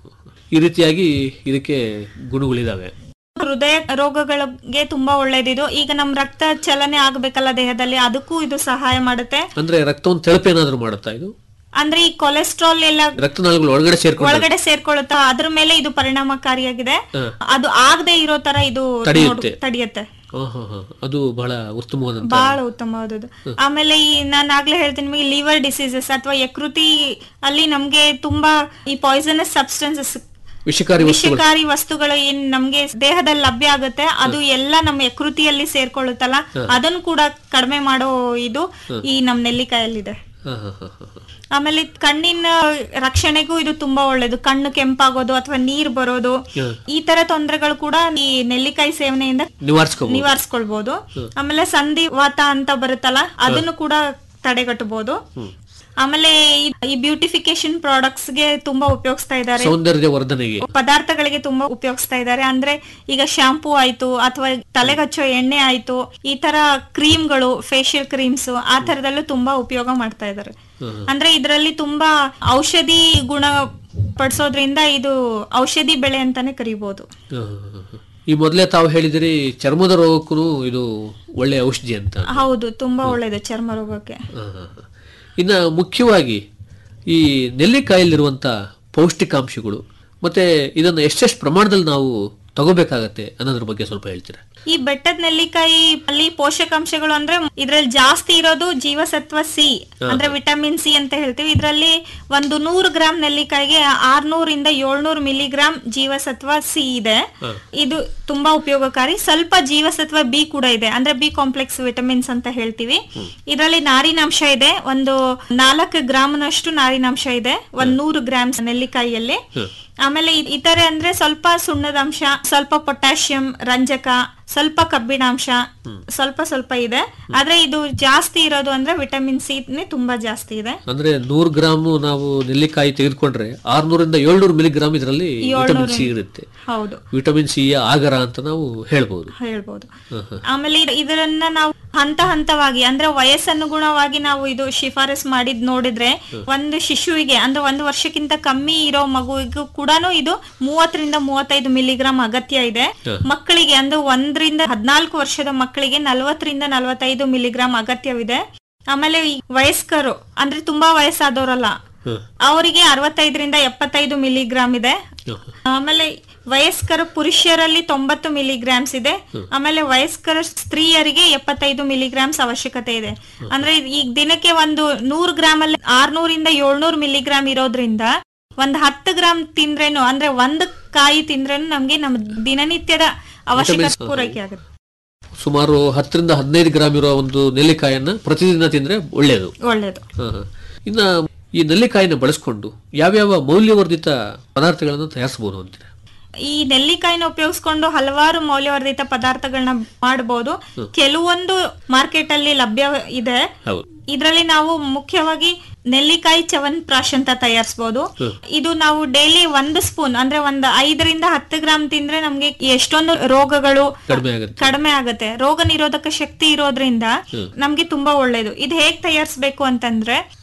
Speaker 5: ಈ ರೀತಿಯಾಗಿ ಇದಕ್ಕೆ ಗುಣಗಳಿದಾವೆ
Speaker 6: ಹೃದಯ ರೋಗಗಳಿಗೆ ತುಂಬಾ ಒಳ್ಳೇದಿದು ಈಗ ನಮ್ ರಕ್ತ ಚಲನೆ ಆಗ್ಬೇಕಲ್ಲ ದೇಹದಲ್ಲಿ ಅದಕ್ಕೂ ಇದು ಸಹಾಯ ಮಾಡುತ್ತೆ
Speaker 5: ಅಂದ್ರೆ ರಕ್ತವನ್ನು ತೆಳಪೇನಾದ್ರೂ ಮಾಡುತ್ತಾ ಇದು
Speaker 6: ಅಂದ್ರೆ ಈ ಕೊಲೆಸ್ಟ್ರಾಲ್ ಎಲ್ಲ
Speaker 5: ರಕ್ತನಾಳಗಳು ಒಳಗಡೆ ಸೇರ್ಕೊಂಡು
Speaker 6: ಒಳಗಡೆ ಸೇರ್ಕೊಳ್ಳುತ್ತಾ ಅದ್ರ ಮೇಲೆ ಇದು ಪರಿಣಾಮಕಾರಿಯಾಗಿದೆ ಅದು ಆಗದೆ ಇರೋ ತರ ಇದು
Speaker 5: ತಡೆಯುತ್ತೆ.
Speaker 6: ನೋಡು- ತಡೆಯುತ್ತೆ
Speaker 5: ಆ, ಹಾ, ಹಾ. ಅದು ಬಹಳ ಉತ್ತಮವಾದಂತ
Speaker 6: ಬಹಳ ಉತ್ತಮವಾದದ್ದು ಆಮೇಲೆ ಈ ನಾನು ಆಗ್ಲೇ ಹೇಳ್ತೀನಿ ನಿಮಗೆ ಲಿವರ್ ಡಿಸೀಸಸ್ ಅಥವಾ ಯಕೃತಿ ಅಲ್ಲಿ ನಮ್ಗೆ ತುಂಬಾ ಈ ಪಾಯ್ಸನಸ್ ಸಬ್ಸ್ಟೆನ್ಸಸ್
Speaker 5: ವಿಷಕಾರಿ ವಸ್ತುಗಳು
Speaker 6: ವಿಷಕಾರಿ ವಸ್ತುಗಳು ಏನ್ ನಮ್ಗೆ ದೇಹದಲ್ಲಿ ಲಭ್ಯ ಆಗುತ್ತೆ ಅದು ಎಲ್ಲ ನಮ್ಮ ಯಕೃತಿಯಲ್ಲಿ ಸೇರ್ಕೊಳ್ಳುತ್ತಲ್ಲ ಅದನ್ನು ಕೂಡ ಕಡಿಮೆ ಮಾಡೋ ಇದು ಈ ನಮ್ ನೆಲ್ಲಿಕಾಯಲ್ಲಿದೆ
Speaker 5: ಆ, ಹಾ, ಹಾ, ಹಾ, ಹಾ.
Speaker 6: ಆಮೇಲೆ ಕಣ್ಣಿನ ರಕ್ಷಣೆಗೂ ಇದು ತುಂಬಾ ಒಳ್ಳೇದು ಕಣ್ಣು ಕೆಂಪಾಗೋದು ಅಥವಾ ನೀರ್ ಬರೋದು ಈ ತರ ತೊಂದರೆಗಳು ಕೂಡ ಈ ನೆಲ್ಲಿಕಾಯಿ ಸೇವನೆಯಿಂದ
Speaker 5: ನಿವಾರಿಸ್ಕೋಬಹುದು
Speaker 6: ನಿವಾರಿಸ್ಕೊಳ್ಬಹುದು ಆಮೇಲೆ ಸಂಧಿವಾತ ಅಂತ ಬರುತ್ತಲ್ಲ ಅದನ್ನು ಕೂಡ ತಡೆಗಟ್ಟಬಹುದು ಆಮೇಲೆ ಈ- ಈ ಬ್ಯೂಟಿಫಿಕೇಶನ್ ಪ್ರಾಡಕ್ಟ್ಸ್ ಗೆ ತುಂಬಾ ಉಪಯೋಗಿಸ್ತಾ ಇದ್ದಾರೆ
Speaker 5: ಸೌಂದರ್ಯ ವರ್ಧನೆಗೆ
Speaker 6: ಪದಾರ್ಥಗಳಿಗೆ ತುಂಬಾ ಉಪಯೋಗಿಸ್ತಾ ಇದ್ದಾರೆ ಅಂದ್ರೆ ಈಗ ಶಾಂಪೂ ಆಯ್ತು ಅಥವಾ ತಲೆಗೆ ಹಚ್ಚೋ ಎಣ್ಣೆ ಆಯ್ತು ಈ ತರ ಕ್ರೀಮ್ಗಳು ಫೇಶಿಯಲ್ ಕ್ರೀಮ್ಸ್ ಆ ತರದಲ್ಲೂ ತುಂಬಾ ಉಪಯೋಗ ಮಾಡ್ತಾ ಇದ್ದಾರೆ ಅಂದ್ರೆ ಇದರಲ್ಲಿ ತುಂಬಾ ಔಷಧಿ ಗುಣ ಪಡಿಸೋದ್ರಿಂದ ಇದು ಔಷಧಿ ಬೆಳೆ ಅಂತಾನೆ ಕರಿಬಹುದು
Speaker 5: ಆ, ಹಾ, ಹಾ. ಈ ಮೊದಲೇ ತಾವು ಹೇಳಿದಿರಿ ಚರ್ಮದ ರೋಗಕ್ಕೂ ಇದು ಒಳ್ಳೆ ಔಷಧಿ ಅಂತ
Speaker 6: ಹೌದು ತುಂಬಾ ಒಳ್ಳೇದು ಚರ್ಮ ರೋಗಕ್ಕೆ
Speaker 5: ಆ, ಹಾ, ಹಾ. ಇನ್ನ ಮುಖ್ಯವಾಗಿ ಈ ನೆಲ್ಲಿಕಾಯಲ್ಲಿರುವಂತ ಪೌಷ್ಟಿಕಾಂಶಗಳು ಮತ್ತೆ ಇದನ್ನು ಎಷ್ಟೆಷ್ಟು ಪ್ರಮಾಣದಲ್ಲಿ ನಾವು ತಗೋಬೇಕಾಗತ್ತೆ ಅನ್ನೋದ್ರ ಬಗ್ಗೆ ಸ್ವಲ್ಪ ಹೇಳ್ತೀರಾ
Speaker 6: ಈ ಬೆಟ್ಟದ ನೆಲ್ಲಿಕಾಯಿ ಅಲ್ಲಿ ಪೋಷಕಾಂಶಗಳು ಅಂದ್ರೆ ಇದ್ರಲ್ಲಿ ಜಾಸ್ತಿ ಇರೋದು ಜೀವಸತ್ವ ಸಿ ಅಂದ್ರೆ ವಿಟಮಿನ್ ಸಿ ಅಂತ ಹೇಳ್ತೀವಿ ಇದ್ರಲ್ಲಿ ಒಂದು ನೂರು ಗ್ರಾಂ ನೆಲ್ಲಿಕಾಯಿಗೆ ಆರ್ನೂರಿಂದ ಏಳ್ನೂರು ಮಿಲಿಗ್ರಾಂ ಜೀವಸತ್ವ ಸಿ ಇದೆ ಇದು ತುಂಬಾ ಉಪಯೋಗಕಾರಿ ಸ್ವಲ್ಪ ಜೀವಸತ್ವ ಬಿ ಕೂಡ ಇದೆ ಅಂದ್ರೆ ಬಿ ಕಾಂಪ್ಲೆಕ್ಸ್ ವಿಟಮಿನ್ಸ್ ಅಂತ ಹೇಳ್ತೀವಿ ಇದರಲ್ಲಿ ನಾರಿನಾಂಶ ಇದೆ ಒಂದು ನಾಲ್ಕು ಗ್ರಾಮ್ನಷ್ಟು ನಾರಿನಾಂಶ ಇದೆ ಒಂದ್ ನೂರು ಗ್ರಾಮ್ಸ್ ನೆಲ್ಲಿಕಾಯಿಯಲ್ಲಿ ಆಮೇಲೆ ಇ- ಇತರೆ ಅಂದ್ರೆ ಸ್ವಲ್ಪ ಸುಣ್ಣದಂಶ ಸ್ವಲ್ಪ ಪೊಟ್ಯಾಷಿಯಂ ರಂಜಕ ಸ್ವಲ್ಪ ಕಬ್ಬಿಣಾಂಶ ಸ್ವಲ್ಪ ಸ್ವಲ್ಪ ಇದೆ ಆದ್ರೆ ಇದು ಜಾಸ್ತಿ ಇರೋದು ಅಂದ್ರೆ ವಿಟಮಿನ್ ಸಿ ತುಂಬಾ ಜಾಸ್ತಿ ಇದೆ
Speaker 5: ಅಂದ್ರೆ ನೂರು ಗ್ರಾಮ್ ನಾವು ನೆಲ್ಲಿಕಾಯಿ ತೆಗೆದುಕೊಂಡ್ರೆ ಆರ್ನೂರಿಂದ ಏಳ್ನೂರು ಮಿಲಿಗ್ರಾಮ್ ಇದರಲ್ಲಿ ವಿಟಮಿನ್ ಸಿ ಇರುತ್ತೆ
Speaker 6: ಹೌದು
Speaker 5: ವಿಟಮಿನ್ ಸಿ ಆಗರ ಅಂತ ನಾವು ಹೇಳ್ಬೋದು
Speaker 6: ಹೇಳ್ಬೋದು ಆಮೇಲೆ ಇದ್- ಇದರನ್ನ ನಾವು ಹಂತ ಹಂತವಾಗಿ ಅಂದ್ರೆ ವಯಸ್ಸನುಗುಣವಾಗಿ ನಾವು ಇದು ಶಿಫಾರಸ್ ಮಾಡಿದ್ ನೋಡಿದ್ರೆ ಒಂದು ಶಿಶುವಿಗೆ ಅಂದ್ರೆ ಒಂದು ವರ್ಷಕ್ಕಿಂತ ಕಮ್ಮಿ ಇರೋ ಮಗುವಿಗೂ ಕೂಡ ಇದು ಮೂವತ್ತರಿಂದ ಮೂವತ್ತೈದು ಮಿಲಿಗ್ರಾಮ್ ಅಗತ್ಯ ಇದೆ ಮಕ್ಕಳಿಗೆ ಅಂದ್ರೆ ಒಂದರಿಂದ ಹದಿನಾಲ್ಕು ವರ್ಷದ ಮಕ್ಕಳಿಗೆ ನಲವತ್ತರಿಂದ ನಲವತ್ತೈದು ಮಿಲಿಗ್ರಾಮ್ ಅಗತ್ಯವಿದೆ ಆಮೇಲೆ ಈ ವಯಸ್ಕರು ಅಂದ್ರೆ ತುಂಬಾ ವಯಸ್ಸಾದವರಲ್ಲ ಅವರಿಗೆ ಅರವತ್ತೈದರಿಂದ ಎಪ್ಪತ್ತೈದು ಮಿಲಿಗ್ರಾಮ್ ಇದೆ ಆಮೇಲೆ ವಯಸ್ಕರ ಪುರುಷರಲ್ಲಿ ತೊಂಬತ್ತು ಮಿಲಿಗ್ರಾಮ್ಸ್ ಇದೆ ಆಮೇಲೆ ವಯಸ್ಕರ ಸ್ತ್ರೀಯರಿಗೆ ಎಪ್ಪತ್ತೈದು ಮಿಲಿಗ್ರಾಮ್ಸ್ ಅವಶ್ಯಕತೆ ಇದೆ ಅಂದ್ರೆ ಈಗ ದಿನಕ್ಕೆ ಒಂದು ನೂರು ಗ್ರಾಮ್ ಅಲ್ಲಿ ಆರ್ನೂರಿಂದ ಏಳ್ನೂರು ಮಿಲಿಗ್ರಾಮ್ ಇರೋದ್ರಿಂದ ಒಂದ್ ಹತ್ತು ಗ್ರಾಮ್ ತಿಂದ್ರೇನು ಅಂದ್ರೆ ಒಂದು ಕಾಯಿ ತಿಂದ್ರೇನು ನಮ್ಗೆ ನಮ್ಮ ದಿನನಿತ್ಯದ ಅವಶ್ಯಕತೆ ಪೂರೈಕೆ ಆಗುತ್ತೆ
Speaker 5: ಸುಮಾರು ಹತ್ತರಿಂದ ಹದಿನೈದು ಗ್ರಾಮ್ ಇರೋ ಒಂದು ನೆಲ್ಲಿಕಾಯನ್ನ ಪ್ರತಿದಿನ ತಿಂದ್ರೆ ಒಳ್ಳೆಯದು
Speaker 6: ಒಳ್ಳೇದು
Speaker 5: ಹಾ, ಹಾ. ಇನ್ನ ಈ ನೆಲ್ಲಿಕಾಯಿನ ಬಳಸ್ಕೊಂಡು ಯಾವ್ಯಾವ ಮೌಲ್ಯವರ್ಧಿತ ಪದಾರ್ಥಗಳನ್ನು ತಯಾರಿಸಬಹುದು ಅಂತೀರಾ
Speaker 6: ಈ ನೆಲ್ಲಿಕಾಯಿನ ಉಪಯೋಗಿಸ್ಕೊಂಡು ಹಲವಾರು ಮೌಲ್ಯವರ್ಧಿತ ಪದಾರ್ಥಗಳನ್ನ ಮಾಡಬಹುದು ಕೆಲವೊಂದು ಮಾರ್ಕೆಟ್ ಅಲ್ಲಿ ಲಭ್ಯ ಇದೆ
Speaker 5: ಹೌದು
Speaker 6: ಇದರಲ್ಲಿ ನಾವು ಮುಖ್ಯವಾಗಿ ನೆಲ್ಲಿಕಾಯಿ ಚವನ್ ಪ್ರಾಶ್ ಅಂತ ತಯಾರಿಸಬಹುದು ಇದು ನಾವು ಡೈಲಿ ಒಂದು ಸ್ಪೂನ್ ಅಂದ್ರೆ ಒಂದು ಐದರಿಂದ ಹತ್ತು ಗ್ರಾಮ್ ತಿಂದ್ರೆ ನಮ್ಗೆ ಎಷ್ಟೊಂದು ರೋಗಗಳು
Speaker 5: ಕಡಿಮೆ ಆಗುತ್ತೆ
Speaker 6: ಕಡಿಮೆ ಆಗುತ್ತೆ ರೋಗ ನಿರೋಧಕ ಶಕ್ತಿ ಇರೋದ್ರಿಂದ ನಮ್ಗೆ ತುಂಬಾ ಒಳ್ಳೇದು ಇದು ಹೇಗ್ ತಯಾರಿಸಬೇಕು ಅಂತಂದ್ರೆ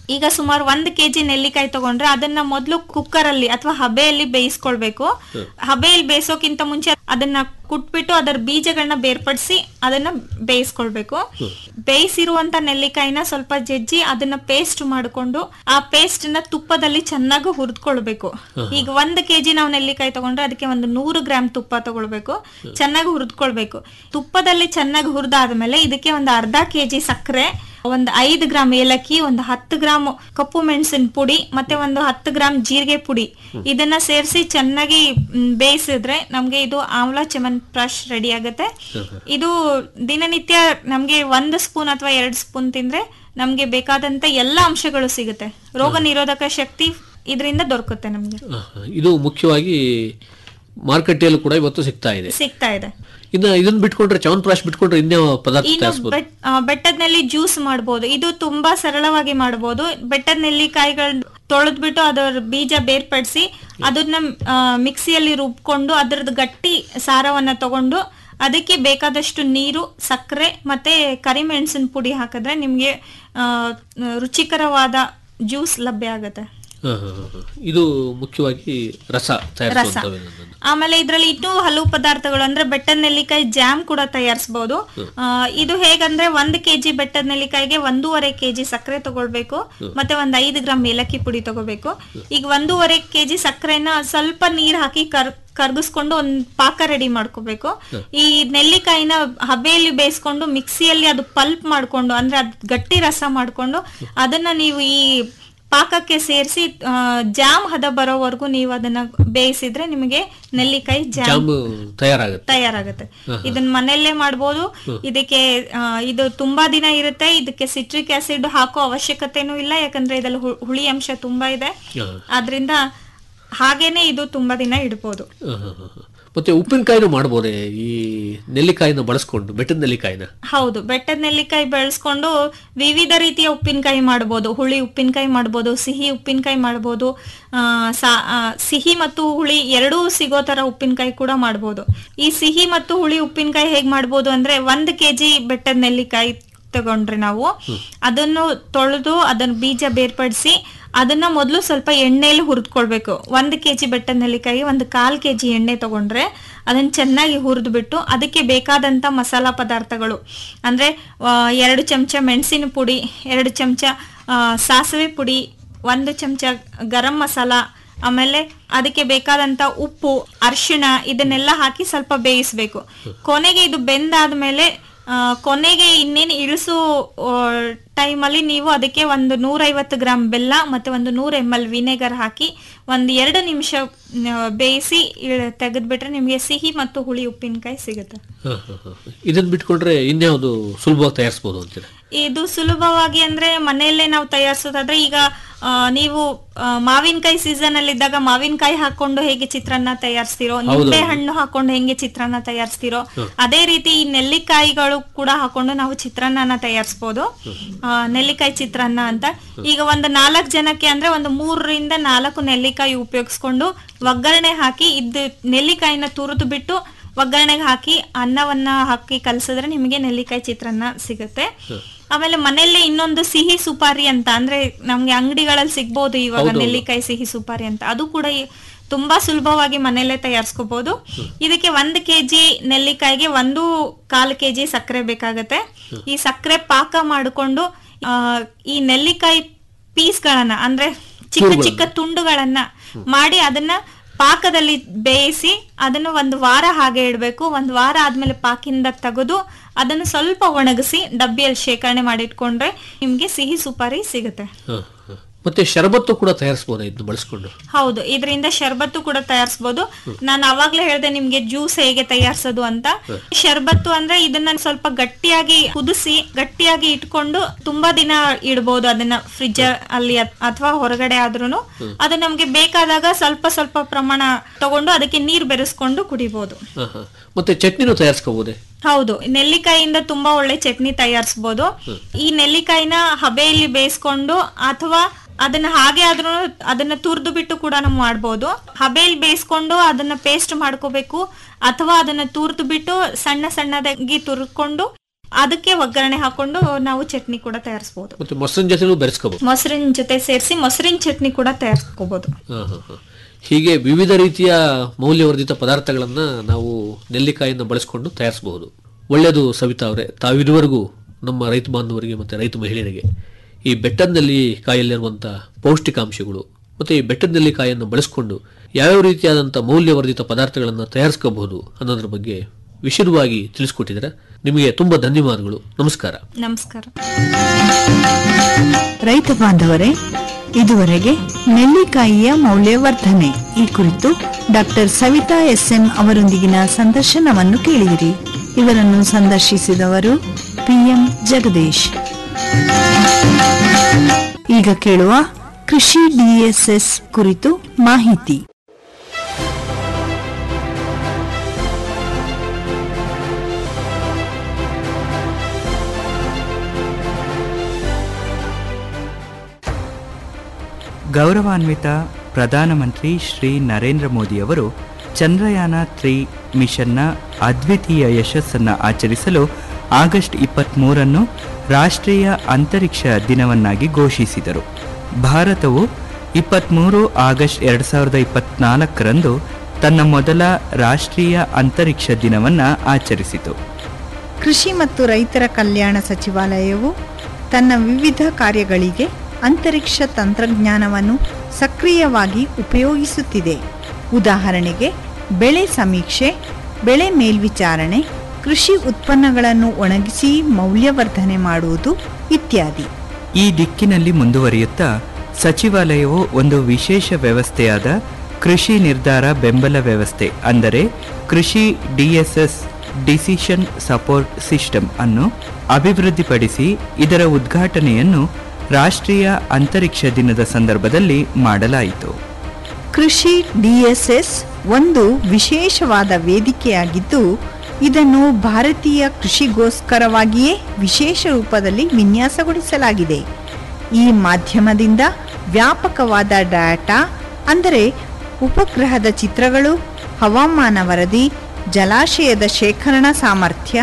Speaker 6: ಈಗ ಸುಮಾರು ಒಂದ್ ಕೆಜಿ ನೆಲ್ಲಿಕಾಯಿ ತಗೊಂಡ್ರೆ ಅದನ್ನ ಮೊದಲು ಕುಕ್ಕರ್ ಅಲ್ಲಿ ಅಥವಾ ಹಬೆಯಲ್ಲಿ ಬೇಯಿಸ್ಕೊಳ್ಬೇಕು ಹಬೆಯಲ್ಲಿ ಬೇಯಿಸೋಕ್ಕಿಂತ ಮುಂಚೆ ಅದನ್ನ ಕುಟ್ಬಿಟ್ಟು ಅದರ ಬೀಜಗಳನ್ನ ಬೇರ್ಪಡಿಸಿ ಅದನ್ನ ಬೇಯಿಸ್ಕೊಳ್ಬೇಕು ಬೇಯಿಸಿರುವಂತ ನೆಲ್ಲಿಕಾಯಿನ ಸ್ವಲ್ಪ ಜಜ್ಜಿ ಅದನ್ನ ಪೇಸ್ಟ್ ಮಾಡಿಕೊಂಡು ಆ ಪೇಸ್ಟ್ ನ ತುಪ್ಪದಲ್ಲಿ ಚೆನ್ನಾಗಿ ಹುರಿದ್ಕೊಳ್ಬೇಕು ಈಗ ಒಂದ್ ಕೆಜಿ ನಾವು ನೆಲ್ಲಿಕಾಯಿ ತಗೊಂಡ್ರೆ ಅದಕ್ಕೆ ಒಂದು ನೂರು ಗ್ರಾಮ್ ತುಪ್ಪ ತಗೊಳ್ಬೇಕು ಚೆನ್ನಾಗಿ ಹುರಿದ್ಕೊಳ್ಬೇಕು ತುಪ್ಪದಲ್ಲಿ ಚೆನ್ನಾಗಿ ಹುರಿದಾದ್ಮೇಲೆ ಇದಕ್ಕೆ ಒಂದು ಅರ್ಧ ಕೆಜಿ ಸಕ್ಕರೆ ಒಂದು ಐದು ಗ್ರಾಮ್ ಏಲಕ್ಕಿ ಒಂದು ಹತ್ತು ಗ್ರಾಮ್ ಕಪ್ಪು ಮೆಣಸಿನ ಪುಡಿ ಮತ್ತೆ ಒಂದು ಹತ್ತು ಗ್ರಾಮ್ ಜೀರಿಗೆ ಪುಡಿ ಇದನ್ನ ಸೇರಿಸಿ ಚೆನ್ನಾಗಿ ಮ್, ಬೇಯಿಸಿದ್ರೆ ನಮ್ಗೆ ಇದು ಆಮ್ಲ ಚಮನ್ ಬ್ರಷ್ ರೆಡಿ ಆಗುತ್ತೆ ಇದು ದಿನನಿತ್ಯ ನಮ್ಗೆ ಒಂದು ಸ್ಪೂನ್ ಅಥವಾ ಎರಡು ಸ್ಪೂನ್ ತಿಂದ್ರೆ ನಮ್ಗೆ ಬೇಕಾದಂತ ಎಲ್ಲಾ ಅಂಶಗಳು ಸಿಗುತ್ತೆ ರೋಗ ನಿರೋಧಕ ಶಕ್ತಿ ಇದರಿಂದ ದೊರಕುತ್ತೆ ನಮ್ಗೆ
Speaker 5: ಆಹಾ. ಇದು ಮುಖ್ಯವಾಗಿ ಮಾರುಕಟ್ಟೆಯಲ್ಲೂ ಕೂಡ ಇವತ್ತು ಸಿಗ್ತಾ ಇದೆ
Speaker 6: ಸಿಗ್ತಾ ಇದೆ
Speaker 5: ಇನ್ನ ಇದನ್ನ ಬಿಟ್ಕೊಂಡ್ರೆ ಚವನ್ಪ್ರಾಶ್ ಬಿಟ್ಕೊಂಡ್ರೆ ಇನ್ಯಾವ ಪದಾರ್ಥ
Speaker 6: ಇನ್ನು
Speaker 5: ತಯಾರಿಸಬಹುದು
Speaker 6: ಬೆಟ್- ಆ, ಬೆಟ್ಟದ ನೆಲ್ಲಿ ಜ್ಯೂಸ್ ಮಾಡಬಹುದು ಇದು ತುಂಬಾ ಸರಳವಾಗಿ ಮಾಡಬಹುದು ಬೆಟ್ಟದ ನೆಲ್ಲಿಕಾಯಿಗಳ್ ತೊಳೆದ್ಬಿಟ್ಟು ಅದರ ಬೀಜ ಬೇರ್ಪಡಿಸಿ ಅದನ್ನ ಆ, ಮಿಕ್ಸಿಯಲ್ಲಿ ರುಬ್ಕೊಂಡು ಅದರದ್ದು ಗಟ್ಟಿ ಸಾರವನ್ನ ತಗೊಂಡು ಅದಕ್ಕೆ ಬೇಕಾದಷ್ಟು ನೀರು ಸಕ್ಕರೆ ಮತ್ತೆ ಕರಿಮೆಣಸಿನ ಪುಡಿ ಹಾಕಿದ್ರೆ ನಿಮ್ಗೆ ಆ, ರುಚಿಕರವಾದ ಜ್ಯೂಸ್ ಲಭ್ಯ ಆಗುತ್ತೆ
Speaker 5: ಇದು ಮುಖ್ಯವಾಗಿ ರಸ
Speaker 6: ರಸ
Speaker 5: ತಯಾರಿಸುವಂತದ್ದು
Speaker 6: ಆಮೇಲೆ ಇದ್ರಲ್ಲಿ ಇನ್ನೂ ಹಲವು ಪದಾರ್ಥಗಳು ಅಂದ್ರೆ ಬೆಟ್ಟದ ನೆಲ್ಲಿಕಾಯಿ ಜಾಮ್ ಕೂಡ ತಯಾರಿಸಬಹುದು ಇದು ಹೇಗಂದ್ರೆ ಒಂದ್ ಕೆಜಿ ಬೆಟ್ಟದ ನೆಲ್ಲಿಕಾಯಿಗೆ ಒಂದೂವರೆ ಕೆಜಿ ಸಕ್ಕರೆ ತಗೊಳ್ಬೇಕು ಮತ್ತೆ ಒಂದ್ ಐದು ಗ್ರಾಮ್ ಏಲಕ್ಕಿ ಪುಡಿ ತಗೋಬೇಕು ಈಗ ಒಂದೂವರೆ ಕೆಜಿ ಸಕ್ಕರೆನ ಸ್ವಲ್ಪ ನೀರ್ ಹಾಕಿ ಕರ್ ಕರ್ಗಿಸ್ಕೊಂಡು ಒಂದ್ ಪಾಕ ರೆಡಿ ಮಾಡ್ಕೋಬೇಕು ಈ ನೆಲ್ಲಿಕಾಯಿನ ಹಬೆಯಲ್ಲಿ ಬೇಯಿಸ್ಕೊಂಡು ಮಿಕ್ಸಿಯಲ್ಲಿ ಅದು ಪಲ್ಪ್ ಮಾಡ್ಕೊಂಡು ಅಂದ್ರೆ ಅದ್ ಗಟ್ಟಿ ರಸ ಮಾಡ್ಕೊಂಡು ಅದನ್ನ ನೀವು ಈ ಪಾಕಕ್ಕೆ ಸೇರಿಸಿ ಜಾಮ್ ಹದ ಬರೋವರೆಗೂ ನೀವು ಅದನ್ನ ಬೇಯಿಸಿದ್ರೆ ನಿಮಗೆ ನೆಲ್ಲಿಕಾಯಿ ಜಾಮ್
Speaker 5: ಜಾಮ್ ತಯಾರಾಗುತ್ತೆ
Speaker 6: ತಯಾರಾಗುತ್ತೆ ಇದನ್ನ ಮನೆಯಲ್ಲೇ ಮಾಡ್ಬೋದು ಇದಕ್ಕೆ ಆ, ಇದು ತುಂಬಾ ದಿನ ಇರುತ್ತೆ ಇದಕ್ಕೆ ಸಿಟ್ರಿಕ್ ಆಸಿಡ್ ಹಾಕೋ ಅವಶ್ಯಕತೆನೂ ಇಲ್ಲ ಯಾಕಂದ್ರೆ ಇದ್ರಲ್ಲಿ ಹು- ಹುಳಿ ಅಂಶ ತುಂಬಾ ಇದೆ
Speaker 5: ಹಾ.
Speaker 6: ಆದ್ರಿಂದ ಹಾಗೇನೆ ಇದು ತುಂಬಾ ದಿನ ಇಡ್ಬೋದು
Speaker 5: ಆಹಾ, ಆಹಾ. ಮತ್ತೆ ಉಪ್ಪಿನಕಾಯಿನೂ ಮಾಡ್ಬೋದೇ ಈ ನೆಲ್ಲಿಕಾಯಿನ ಬಳಸ್ಕೊಂಡು ಬೆಟ್ಟದ ನೆಲ್ಲಿಕಾಯಿನ
Speaker 6: ಹೌದು ಬೆಟ್ಟದ ನೆಲ್ಲಿಕಾಯಿ ಬೆಳೆಸ್ಕೊಂಡು ವಿವಿಧ ರೀತಿಯ ಉಪ್ಪಿನಕಾಯಿ ಮಾಡ್ಬೋದು ಹುಳಿ ಉಪ್ಪಿನಕಾಯಿ ಮಾಡ್ಬೋದು ಸಿಹಿ ಉಪ್ಪಿನಕಾಯಿ ಮಾಡ್ಬೋದು ಆ, ಸಾ- ಆ, ಸಿಹಿ ಮತ್ತು ಹುಳಿ ಎರಡೂ ಸಿಗೋ ತರ ಉಪ್ಪಿನಕಾಯಿ ಕೂಡ ಮಾಡ್ಬೋದು ಈ ಸಿಹಿ ಮತ್ತು ಹುಳಿ ಉಪ್ಪಿನಕಾಯಿ ಹೇಗ್ ಮಾಡ್ಬೋದು ಅಂದ್ರೆ ಒಂದ್ ಕೆಜಿ ಬೆಟ್ಟದ ನೆಲ್ಲಿಕಾಯಿ ತಗೊಂಡ್ರೆ ನಾವು ಅದನ್ನು ತೊಳೆದು ಅದನ್ನ ಬೀಜ ಬೇರ್ಪಡಿಸಿ ಅದನ್ನ ಮೊದಲು ಸ್ವಲ್ಪ ಎಣ್ಣೆಯಲ್ಲಿ ಹುರಿದ್ಕೊಳ್ಬೇಕು ಒಂದು ಕೆಜಿ ಬೆಟ್ಟದ ನೆಲ್ಲಿಕಾಯಿ ಒಂದು ಕಾಲ್ ಕೆಜಿ ಎಣ್ಣೆ ತಗೊಂಡ್ರೆ ಅದನ್ನ ಚೆನ್ನಾಗಿ ಹುರಿದು ಬಿಟ್ಟು ಅದಕ್ಕೆ ಬೇಕಾದಂತ ಮಸಾಲಾ ಪದಾರ್ಥಗಳು ಅಂದ್ರೆ ಆ, ಎರಡು ಚಮಚ ಮೆಣಸಿನ ಪುಡಿ ಎರಡು ಚಮಚ ಸಾಸಿವೆ ಪುಡಿ ಒಂದು ಚಮಚ ಗರಂ ಮಸಾಲ ಆಮೇಲೆ ಅದಕ್ಕೆ ಬೇಕಾದಂತ ಉಪ್ಪು ಅರಿಶಿಣ ಇದನ್ನೆಲ್ಲ ಹಾಕಿ ಸ್ವಲ್ಪ ಬೇಯಿಸ್ಬೇಕು ಕೊನೆಗೆ ಇದು ಬೆಂದಾದ್ಮೇಲೆ ಆ, ಕೊನೆಗೆ ಇನ್ನೇನು ಇಳಿಸು ಟೈಮಲ್ಲಿ ನೀವು ಅದಕ್ಕೆ ಒಂದು ನೂರೈವತ್ತು ಗ್ರಾಮ್ ಬೆಲ್ಲ ಮತ್ತೆ ಒಂದು ನೂರ ಎಮ್ ಎಲ್ ವಿನೆಗರ್ ಹಾಕಿ ಒಂದು ಎರಡು ನಿಮಿಷ ಬೇಯಿಸಿ ತೆಗೆದ್ಬಿಟ್ರೆ ನಿಮಗೆ ಸಿಹಿ ಮತ್ತು ಹುಳಿ ಉಪ್ಪಿನಕಾಯಿ ಸಿಗುತ್ತೆ
Speaker 5: ಇದನ್ನ ಬಿಟ್ಕೊಂಡ್ರೆ ಇನ್ಯಾವುದು ಸುಲಭವಾಗಿ ತಯಾರಿಸಬಹುದು ಅಂತೀರ
Speaker 6: ಇದು ಸುಲಭವಾಗಿ ಅಂದ್ರೆ ಮನೆಯಲ್ಲೇ ನಾವು ತಯಾರಿಸೋದಾದ್ರೆ ಈಗ ಆ, ನೀವು ಆ, ಮಾವಿನಕಾಯಿ ಸೀಸನ್ ಅಲ್ಲಿ ಇದ್ದಾಗ ಮಾವಿನಕಾಯಿ ಹಾಕೊಂಡು ಹೇಗೆ ಚಿತ್ರಾನ್ನ ತಯಾರಿಸ್ತಿರೋ ನಿಂಬೆ ಹಣ್ಣು ಹಾಕೊಂಡು ಹೆಂಗೆ ಚಿತ್ರಾನ್ನ ತಯಾರಿಸ್ತಿರೋ ಅದೇ ರೀತಿ ಈ ನೆಲ್ಲಿಕಾಯಿಗಳು ಕೂಡ ಹಾಕೊಂಡು ನಾವು ಚಿತ್ರಾನ್ನ ತಯಾರಿಸ್ಬೋದು ಆ, ನೆಲ್ಲಿಕಾಯಿ ಚಿತ್ರಾನ್ನ ಅಂತ ಈಗ ಒಂದು ನಾಲ್ಕು ಜನಕ್ಕೆ ಅಂದ್ರೆ ಒಂದು ಮೂರರಿಂದ ನಾಲ್ಕು ನೆಲ್ಲಿಕಾಯಿ ಉಪಯೋಗಿಸ್ಕೊಂಡು ಒಗ್ಗರಣೆ ಹಾಕಿ ಇದ್ದು ನೆಲ್ಲಿಕಾಯಿನ ತುರಿದು ಬಿಟ್ಟು ಒಗ್ಗರಣೆಗೆ ಹಾಕಿ ಅನ್ನವನ್ನ ಹಾಕಿ ಕಲಸಿದ್ರೆ ನಿಮಗೆ ನೆಲ್ಲಿಕಾಯಿ ಚಿತ್ರಾನ್ನ ಸಿಗುತ್ತೆ ಆಮೇಲೆ ಮನೆಯಲ್ಲೇ ಇನ್ನೊಂದು ಸಿಹಿ ಸುಪಾರಿ ಅಂತ ಅಂದ್ರೆ ನಮ್ಗೆ ಅಂಗಡಿಗಳಲ್ಲಿ ಸಿಗ್ಬೋದು ಇವಾಗ ನೆಲ್ಲಿಕಾಯಿ ಸಿಹಿ ಸುಪಾರಿ ಅಂತ ಅದು ಕೂಡ ಈ- ತುಂಬಾ ಸುಲಭವಾಗಿ ಮನೆಯಲ್ಲೇ ತಯಾರಿಸ್ಕೋಬಹುದು ಇದಕ್ಕೆ ಒಂದು ಕೆಜಿ ನೆಲ್ಲಿಕಾಯಿಗೆ ಒಂದು ಕಾಲು ಕೆಜಿ ಸಕ್ಕರೆ ಬೇಕಾಗತ್ತೆ ಈ ಸಕ್ಕರೆ ಪಾಕ ಮಾಡಿಕೊಂಡು ಆ, ಈ ನೆಲ್ಲಿಕಾಯಿ ಪೀಸ್ಗಳನ್ನ ಅಂದ್ರೆ ಚಿಕ್ಕ ಚಿಕ್ಕ ತುಂಡುಗಳನ್ನ ಮಾಡಿ ಅದನ್ನ ಪಾಕದಲ್ಲಿ ಬೇಯಿಸಿ ಅದನ್ನು ಒಂದು ವಾರ ಹಾಗೆ ಇಡಬೇಕು ಒಂದು ವಾರ ಆದ್ಮೇಲೆ ಪಾಕಿಂದ ತೆಗೆದು ಅದನ್ನು ಸ್ವಲ್ಪ ಒಣಗಿಸಿ ಡಬ್ಬಿಯಲ್ಲಿ ಶೇಖರಣೆ ಮಾಡಿಟ್ಕೊಂಡ್ರೆ ನಿಮ್ಗೆ ಸಿಹಿ ಸುಪಾರಿ ಸಿಗುತ್ತೆ
Speaker 5: ಹ, ಹ. ಮತ್ತೆ ಶರಬತ್ತು ಕೂಡ ತಯಾರಿಸಬಹುದಾ ಇದನ್ನ ಬಳಸ್ಕೊಂಡು
Speaker 6: ಹೌದು ಇದರಿಂದ ಶರ್ಬತ್ತು ಕೂಡ ತಯಾರಿಸಬಹುದು ನಾನು ಅವಾಗ್ಲೇ ಹೇಳ್ದೆ ನಿಮ್ಗೆ ಜ್ಯೂಸ್ ಹೇಗೆ ತಯಾರಿಸೋದು ಅಂತ ಶರ್ಬತ್ತು ಅಂದ್ರೆ ಇದನ್ನ ಸ್ವಲ್ಪ ಗಟ್ಟಿಯಾಗಿ ಕುದಿಸಿ ಗಟ್ಟಿಯಾಗಿ ಇಟ್ಕೊಂಡು ತುಂಬಾ ದಿನ ಇಡ್ಬೋದು ಅದನ್ನ ಫ್ರಿಜ್ ಅಲ್ಲಿ ಅಥವಾ ಹೊರಗಡೆ ಆದ್ರೂನು ಅದು ನಮ್ಗೆ ಬೇಕಾದಾಗ ಸ್ವಲ್ಪ ಸ್ವಲ್ಪ ಪ್ರಮಾಣ ತಗೊಂಡು ಅದಕ್ಕೆ ನೀರ್ ಬೆರೆಸ್ಕೊಂಡು ಕುಡಿಬಹುದು
Speaker 5: ಹ, ಹ. ಮತ್ತೆ ಚಟ್ನಿನೂ ತಯಾರಿಸ್ಕೋಬಹುದೇ
Speaker 6: ಹೌದು ನೆಲ್ಲಿಕಾಯಿಯಿಂದ ತುಂಬಾ ಒಳ್ಳೆ ಚಟ್ನಿ ತಯಾರಿಸಬಹುದು ಈ ನೆಲ್ಲಿಕಾಯಿನ ಹಬೆಯಲ್ಲಿ ಬೇಯಿಸ್ಕೊಂಡು ಅಥವಾ ಅದನ್ನ ಹಾಗೆ ಆದ್ರೂ ಅದನ್ನ ತುರ್ದು ಬಿಟ್ಟು ಕೂಡ ನಾವು ಮಾಡ್ಬೋದು ಹಬೆಯಲ್ಲಿ ಬೇಯಿಸ್ಕೊಂಡು ಅದನ್ನ ಪೇಸ್ಟ್ ಮಾಡ್ಕೋಬೇಕು ಅಥವಾ ಅದನ್ನ ತುರ್ದು ಬಿಟ್ಟು ಸಣ್ಣ ಸಣ್ಣದಾಗಿ ತುರ್ಕೊಂಡು ಅದಕ್ಕೆ ಒಗ್ಗರಣೆ ಹಾಕೊಂಡು ನಾವು ಚಟ್ನಿ ಕೂಡ ತಯಾರಿಸಬಹುದು
Speaker 5: ಮತ್ತೆ ಮೊಸರಿನ ಜೊತೆಲೂ ಬೆರೆಸ್ಕೋಬಹುದು
Speaker 6: ಮೊಸರಿನ ಜೊತೆ ಸೇರಿಸಿ ಮೊಸರಿನ ಚಟ್ನಿ ಕೂಡ ತಯಾರಿಸ್ಕೋಬಹುದು
Speaker 5: ಹಾ, ಹಾ, ಹಾ. ಹೀಗೆ ವಿವಿಧ ರೀತಿಯ ಮೌಲ್ಯವರ್ಧಿತ ಪದಾರ್ಥಗಳನ್ನ ನಾವು ನೆಲ್ಲಿಕಾಯಿಯನ್ನು ಬಳಸಿಕೊಂಡು ತಯಾರಿಸಬಹುದು ಒಳ್ಳೆಯದು ಸವಿತಾ ಅವರೇ ತಾವಿದುವರೆಗೂ ನಮ್ಮ ರೈತ ಬಾಂಧವರಿಗೆ ಮತ್ತೆ ರೈತ ಮಹಿಳೆಯರಿಗೆ ಈ ಬೆಟ್ಟದ ನೆಲ್ಲಿಕಾಯಲ್ಲಿರುವಂಥ ಪೌಷ್ಟಿಕಾಂಶಗಳು ಮತ್ತೆ ಈ ಬೆಟ್ಟದ ನೆಲ್ಲಿಕಾಯಿಯನ್ನು ಬಳಸಿಕೊಂಡು ಯಾವ್ಯಾವ ರೀತಿಯಾದಂಥ ಮೌಲ್ಯವರ್ಧಿತ ಪದಾರ್ಥಗಳನ್ನು ತಯಾರಿಸ್ಕೋಬಹುದು ಅನ್ನೋದ್ರ ಬಗ್ಗೆ ವಿಶದವಾಗಿ ತಿಳಿಸ್ಕೊಟ್ಟಿದ್ದಾರೆ ನಿಮಗೆ ತುಂಬಾ ಧನ್ಯವಾದಗಳು ನಮಸ್ಕಾರ
Speaker 6: ನಮಸ್ಕಾರ
Speaker 4: ರೈತ ಬಾಂಧವರೇ ಇದುವರೆಗೆ ನೆಲ್ಲಿಕಾಯಿಯ ಮೌಲ್ಯವರ್ಧನೆ ಈ ಕುರಿತು ಡಾಕ್ಟರ್ ಸವಿತಾ ಎಸ್ಎಂ ಅವರೊಂದಿಗಿನ ಸಂದರ್ಶನವನ್ನು ಕೇಳಿದಿರಿ ಇವರನ್ನು ಸಂದರ್ಶಿಸಿದವರು ಪಿಎಂ ಜಗದೀಶ್ ಈಗ ಕೇಳುವ ಕೃಷಿ ಡಿಎಸ್ಎಸ್ ಕುರಿತು ಮಾಹಿತಿ
Speaker 7: ಗೌರವಾನ್ವಿತ ಪ್ರಧಾನಮಂತ್ರಿ ಶ್ರೀ ನರೇಂದ್ರ ಮೋದಿಯವರು ಚಂದ್ರಯಾನ ತ್ರೀ ಮಿಷನ್ನ ಅದ್ವಿತೀಯ ಯಶಸ್ಸನ್ನು ಆಚರಿಸಲು ಆಗಸ್ಟ್ ಇಪ್ಪತ್ತ್ಮೂರನ್ನು ರಾಷ್ಟ್ರೀಯ ಅಂತರಿಕ್ಷ ದಿನವನ್ನಾಗಿ ಘೋಷಿಸಿದರು ಭಾರತವು ಇಪ್ಪತ್ತ್ಮೂರು ಆಗಸ್ಟ್ ಎರಡು ಸಾವಿರದ ಇಪ್ಪತ್ನಾಲ್ಕರಂದು ತನ್ನ ಮೊದಲ ರಾಷ್ಟ್ರೀಯ ಅಂತರಿಕ್ಷ ದಿನವನ್ನು ಆಚರಿಸಿತು
Speaker 4: ಕೃಷಿ ಮತ್ತು ರೈತರ ಕಲ್ಯಾಣ ಸಚಿವಾಲಯವು ತನ್ನ ವಿವಿಧ ಕಾರ್ಯಗಳಿಗೆ ಅಂತರಿಕ್ಷ ತಂತ್ರಜ್ಞಾನವನ್ನು ಸಕ್ರಿಯವಾಗಿ ಉಪಯೋಗಿಸುತ್ತಿದೆ ಉದಾಹರಣೆಗೆ ಬೆಳೆ ಸಮೀಕ್ಷೆ ಬೆಳೆ ಮೇಲ್ವಿಚಾರಣೆ ಕೃಷಿ ಉತ್ಪನ್ನಗಳನ್ನು ಒಣಗಿಸಿ ಮೌಲ್ಯವರ್ಧನೆ ಮಾಡುವುದು ಇತ್ಯಾದಿ
Speaker 7: ಈ ದಿಕ್ಕಿನಲ್ಲಿ ಮುಂದುವರಿಯುತ್ತಾ ಸಚಿವಾಲಯವು ಒಂದು ವಿಶೇಷ ವ್ಯವಸ್ಥೆಯಾದ ಕೃಷಿ ನಿರ್ಧಾರ ಬೆಂಬಲ ವ್ಯವಸ್ಥೆ ಅಂದರೆ ಕೃಷಿ ಡಿಎಸ್ಎಸ್ ಡಿಸಿಷನ್ ಸಪೋರ್ಟ್ ಸಿಸ್ಟಮ್ ಅನ್ನು ಅಭಿವೃದ್ಧಿಪಡಿಸಿ ಇದರ ಉದ್ಘಾಟನೆಯನ್ನು ರಾಷ್ಟ್ರೀಯ ಅಂತರಿಕ್ಷ ದಿನದ ಸಂದರ್ಭದಲ್ಲಿ ಮಾಡಲಾಯಿತು
Speaker 4: ಕೃಷಿ ಡಿಎಸ್ಎಸ್ ಒಂದು ವಿಶೇಷವಾದ ವೇದಿಕೆಯಾಗಿದ್ದು ಇದನ್ನು ಭಾರತೀಯ ಕೃಷಿಗೋಸ್ಕರವಾಗಿಯೇ ವಿಶೇಷ ರೂಪದಲ್ಲಿ ವಿನ್ಯಾಸಗೊಳಿಸಲಾಗಿದೆ ಈ ಮಾಧ್ಯಮದಿಂದ ವ್ಯಾಪಕವಾದ ಡಾಟಾ ಅಂದರೆ ಉಪಗ್ರಹದ ಚಿತ್ರಗಳು ಹವಾಮಾನ ವರದಿ ಜಲಾಶಯದ ಶೇಖರಣಾ ಸಾಮರ್ಥ್ಯ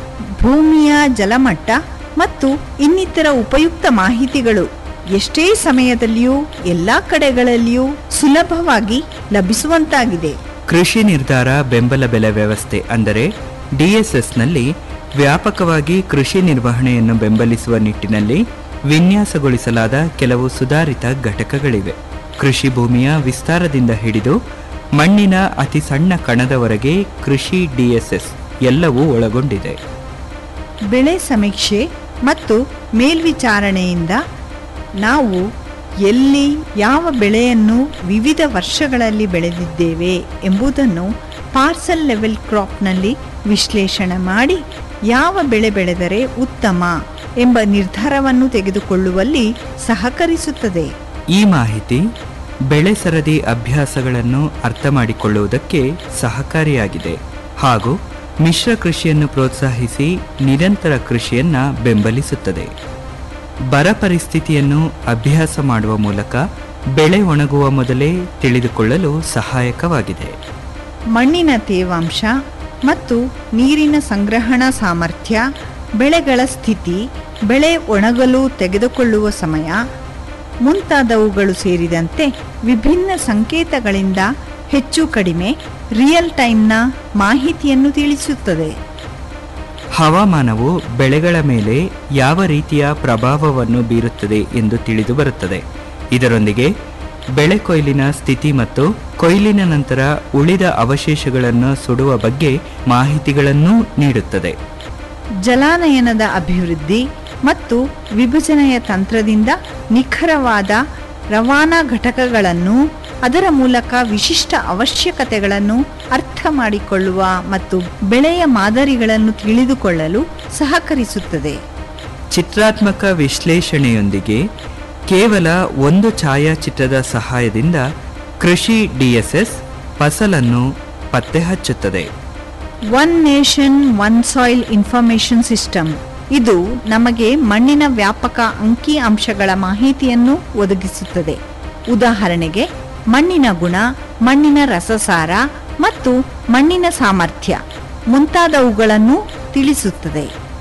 Speaker 4: ಭೂಮಿಯ ಜಲಮಟ್ಟ ಮತ್ತು ಇನ್ನಿತರ ಉಪಯುಕ್ತ ಮಾಹಿತಿಗಳು ಎಷ್ಟೇ ಸಮಯದಲ್ಲಿಯೂ ಎಲ್ಲ ಕಡೆಗಳಲ್ಲಿಯೂ ಸುಲಭವಾಗಿ ಲಭಿಸುವಂತಾಗಿದೆ
Speaker 7: ಕೃಷಿ ನಿರ್ಧಾರ ಬೆಂಬಲ ಬೆಲೆ ವ್ಯವಸ್ಥೆ ಅಂದರೆ ಡಿಎಸ್ಎಸ್ನಲ್ಲಿ ವ್ಯಾಪಕವಾಗಿ ಕೃಷಿ ನಿರ್ವಹಣೆಯನ್ನು ಬೆಂಬಲಿಸುವ ನಿಟ್ಟಿನಲ್ಲಿ ವಿನ್ಯಾಸಗೊಳಿಸಲಾದ ಕೆಲವು ಸುಧಾರಿತ ಘಟಕಗಳಿವೆ ಕೃಷಿ ಭೂಮಿಯ ವಿಸ್ತಾರದಿಂದ ಹಿಡಿದು ಮಣ್ಣಿನ ಅತಿ ಸಣ್ಣ ಕಣದವರೆಗೆ ಕೃಷಿ ಡಿಎಸ್ಎಸ್ ಎಲ್ಲವೂ ಒಳಗೊಂಡಿದೆ
Speaker 4: ಬೆಳೆ ಸಮೀಕ್ಷೆ ಮತ್ತು ಮೇಲ್ವಿಚಾರಣೆಯಿಂದ ನಾವು ಎಲ್ಲಿ ಯಾವ ಬೆಳೆಯನ್ನು ವಿವಿಧ ವರ್ಷಗಳಲ್ಲಿ ಬೆಳೆದಿದ್ದೇವೆ ಎಂಬುದನ್ನು ಪಾರ್ಸಲ್ ಲೆವೆಲ್ ಕ್ರಾಪ್ನಲ್ಲಿ ವಿಶ್ಲೇಷಣೆ ಮಾಡಿ ಯಾವ ಬೆಳೆ ಬೆಳೆದರೆ ಉತ್ತಮ ಎಂಬ ನಿರ್ಧಾರವನ್ನು ತೆಗೆದುಕೊಳ್ಳುವಲ್ಲಿ ಸಹಕರಿಸುತ್ತದೆ
Speaker 7: ಈ ಮಾಹಿತಿ ಬೆಳೆ ಸರದಿ ಅಭ್ಯಾಸಗಳನ್ನು ಅರ್ಥ ಮಾಡಿಕೊಳ್ಳುವುದಕ್ಕೆ ಸಹಕಾರಿಯಾಗಿದೆ ಹಾಗೂ ಮಿಶ್ರ ಕೃಷಿಯನ್ನು ಪ್ರೋತ್ಸಾಹಿಸಿ ನಿರಂತರ ಕೃಷಿಯನ್ನ ಬೆಂಬಲಿಸುತ್ತದೆ ಬರ ಪರಿಸ್ಥಿತಿಯನ್ನು ಅಭ್ಯಾಸ ಮಾಡುವ ಮೂಲಕ ಬೆಳೆ ಒಣಗುವ ಮೊದಲೇ ತಿಳಿದುಕೊಳ್ಳಲು ಸಹಾಯಕವಾಗಿದೆ
Speaker 4: ಮಣ್ಣಿನ ತೇವಾಂಶ ಮತ್ತು ನೀರಿನ ಸಂಗ್ರಹಣಾ ಸಾಮರ್ಥ್ಯ ಬೆಳೆಗಳ ಸ್ಥಿತಿ ಬೆಳೆ ಒಣಗಲು ತೆಗೆದುಕೊಳ್ಳುವ ಸಮಯ ಮುಂತಾದವುಗಳು ಸೇರಿದಂತೆ ವಿಭಿನ್ನ ಸಂಕೇತಗಳಿಂದ ಹೆಚ್ಚು ಕಡಿಮೆ ರಿಯಲ್ ಟೈಮ್ನ ಮಾಹಿತಿಯನ್ನು ತಿಳಿಸುತ್ತದೆ
Speaker 7: ಹವಾಮಾನವು ಬೆಳೆಗಳ ಮೇಲೆ ಯಾವ ರೀತಿಯ ಪ್ರಭಾವವನ್ನು ಬೀರುತ್ತದೆ ಎಂದು ತಿಳಿದು ಬರುತ್ತದೆ ಇದರೊಂದಿಗೆ ಬೆಳೆ ಕೊಯ್ಲಿನ ಸ್ಥಿತಿ ಮತ್ತು ಕೊಯ್ಲಿನ ನಂತರ ಉಳಿದ ಅವಶೇಷಗಳನ್ನು ಸುಡುವ ಬಗ್ಗೆ ಮಾಹಿತಿಗಳನ್ನೂ ನೀಡುತ್ತದೆ
Speaker 4: ಜಲಾನಯನದ ಅಭಿವೃದ್ಧಿ ಮತ್ತು ವಿಭಜನೆಯ ತಂತ್ರದಿಂದ ನಿಖರವಾದ ರವಾನಾ ಘಟಕಗಳನ್ನು ಅದರ ಮೂಲಕ ವಿಶಿಷ್ಟ ಅವಶ್ಯಕತೆಗಳನ್ನು ಅರ್ಥ ಮಾಡಿಕೊಳ್ಳುವ ಮತ್ತು ಬೆಳೆಯ ಮಾದರಿಗಳನ್ನು ತಿಳಿದುಕೊಳ್ಳಲು ಸಹಕರಿಸುತ್ತದೆ
Speaker 7: ಚಿತ್ರಾತ್ಮಕ ವಿಶ್ಲೇಷಣೆಯೊಂದಿಗೆ ಕೇವಲ ಒಂದು ಛಾಯಾಚಿತ್ರದ ಸಹಾಯದಿಂದ ಕೃಷಿ ಡಿಎಸ್ಎಸ್ ಫಸಲನ್ನು ಪತ್ತೆ ಹಚ್ಚುತ್ತದೆ
Speaker 4: one nation one soil information system ಇದು ನಮಗೆ ಮಣ್ಣಿನ ವ್ಯಾಪಕ ಅಂಕಿ ಅಂಶಗಳ ಮಾಹಿತಿಯನ್ನು ಒದಗಿಸುತ್ತದೆ ಉದಾಹರಣೆಗೆ ಮಣ್ಣಿನ ಗುಣ ಮಣ್ಣಿನ ರಸಸಾರ ಮತ್ತು ಮಣ್ಣಿನ ಸಾಮರ್ಥ್ಯ ಮುಂತಾದವುಗಳನ್ನು ತಿಳಿಸುತ್ತದೆ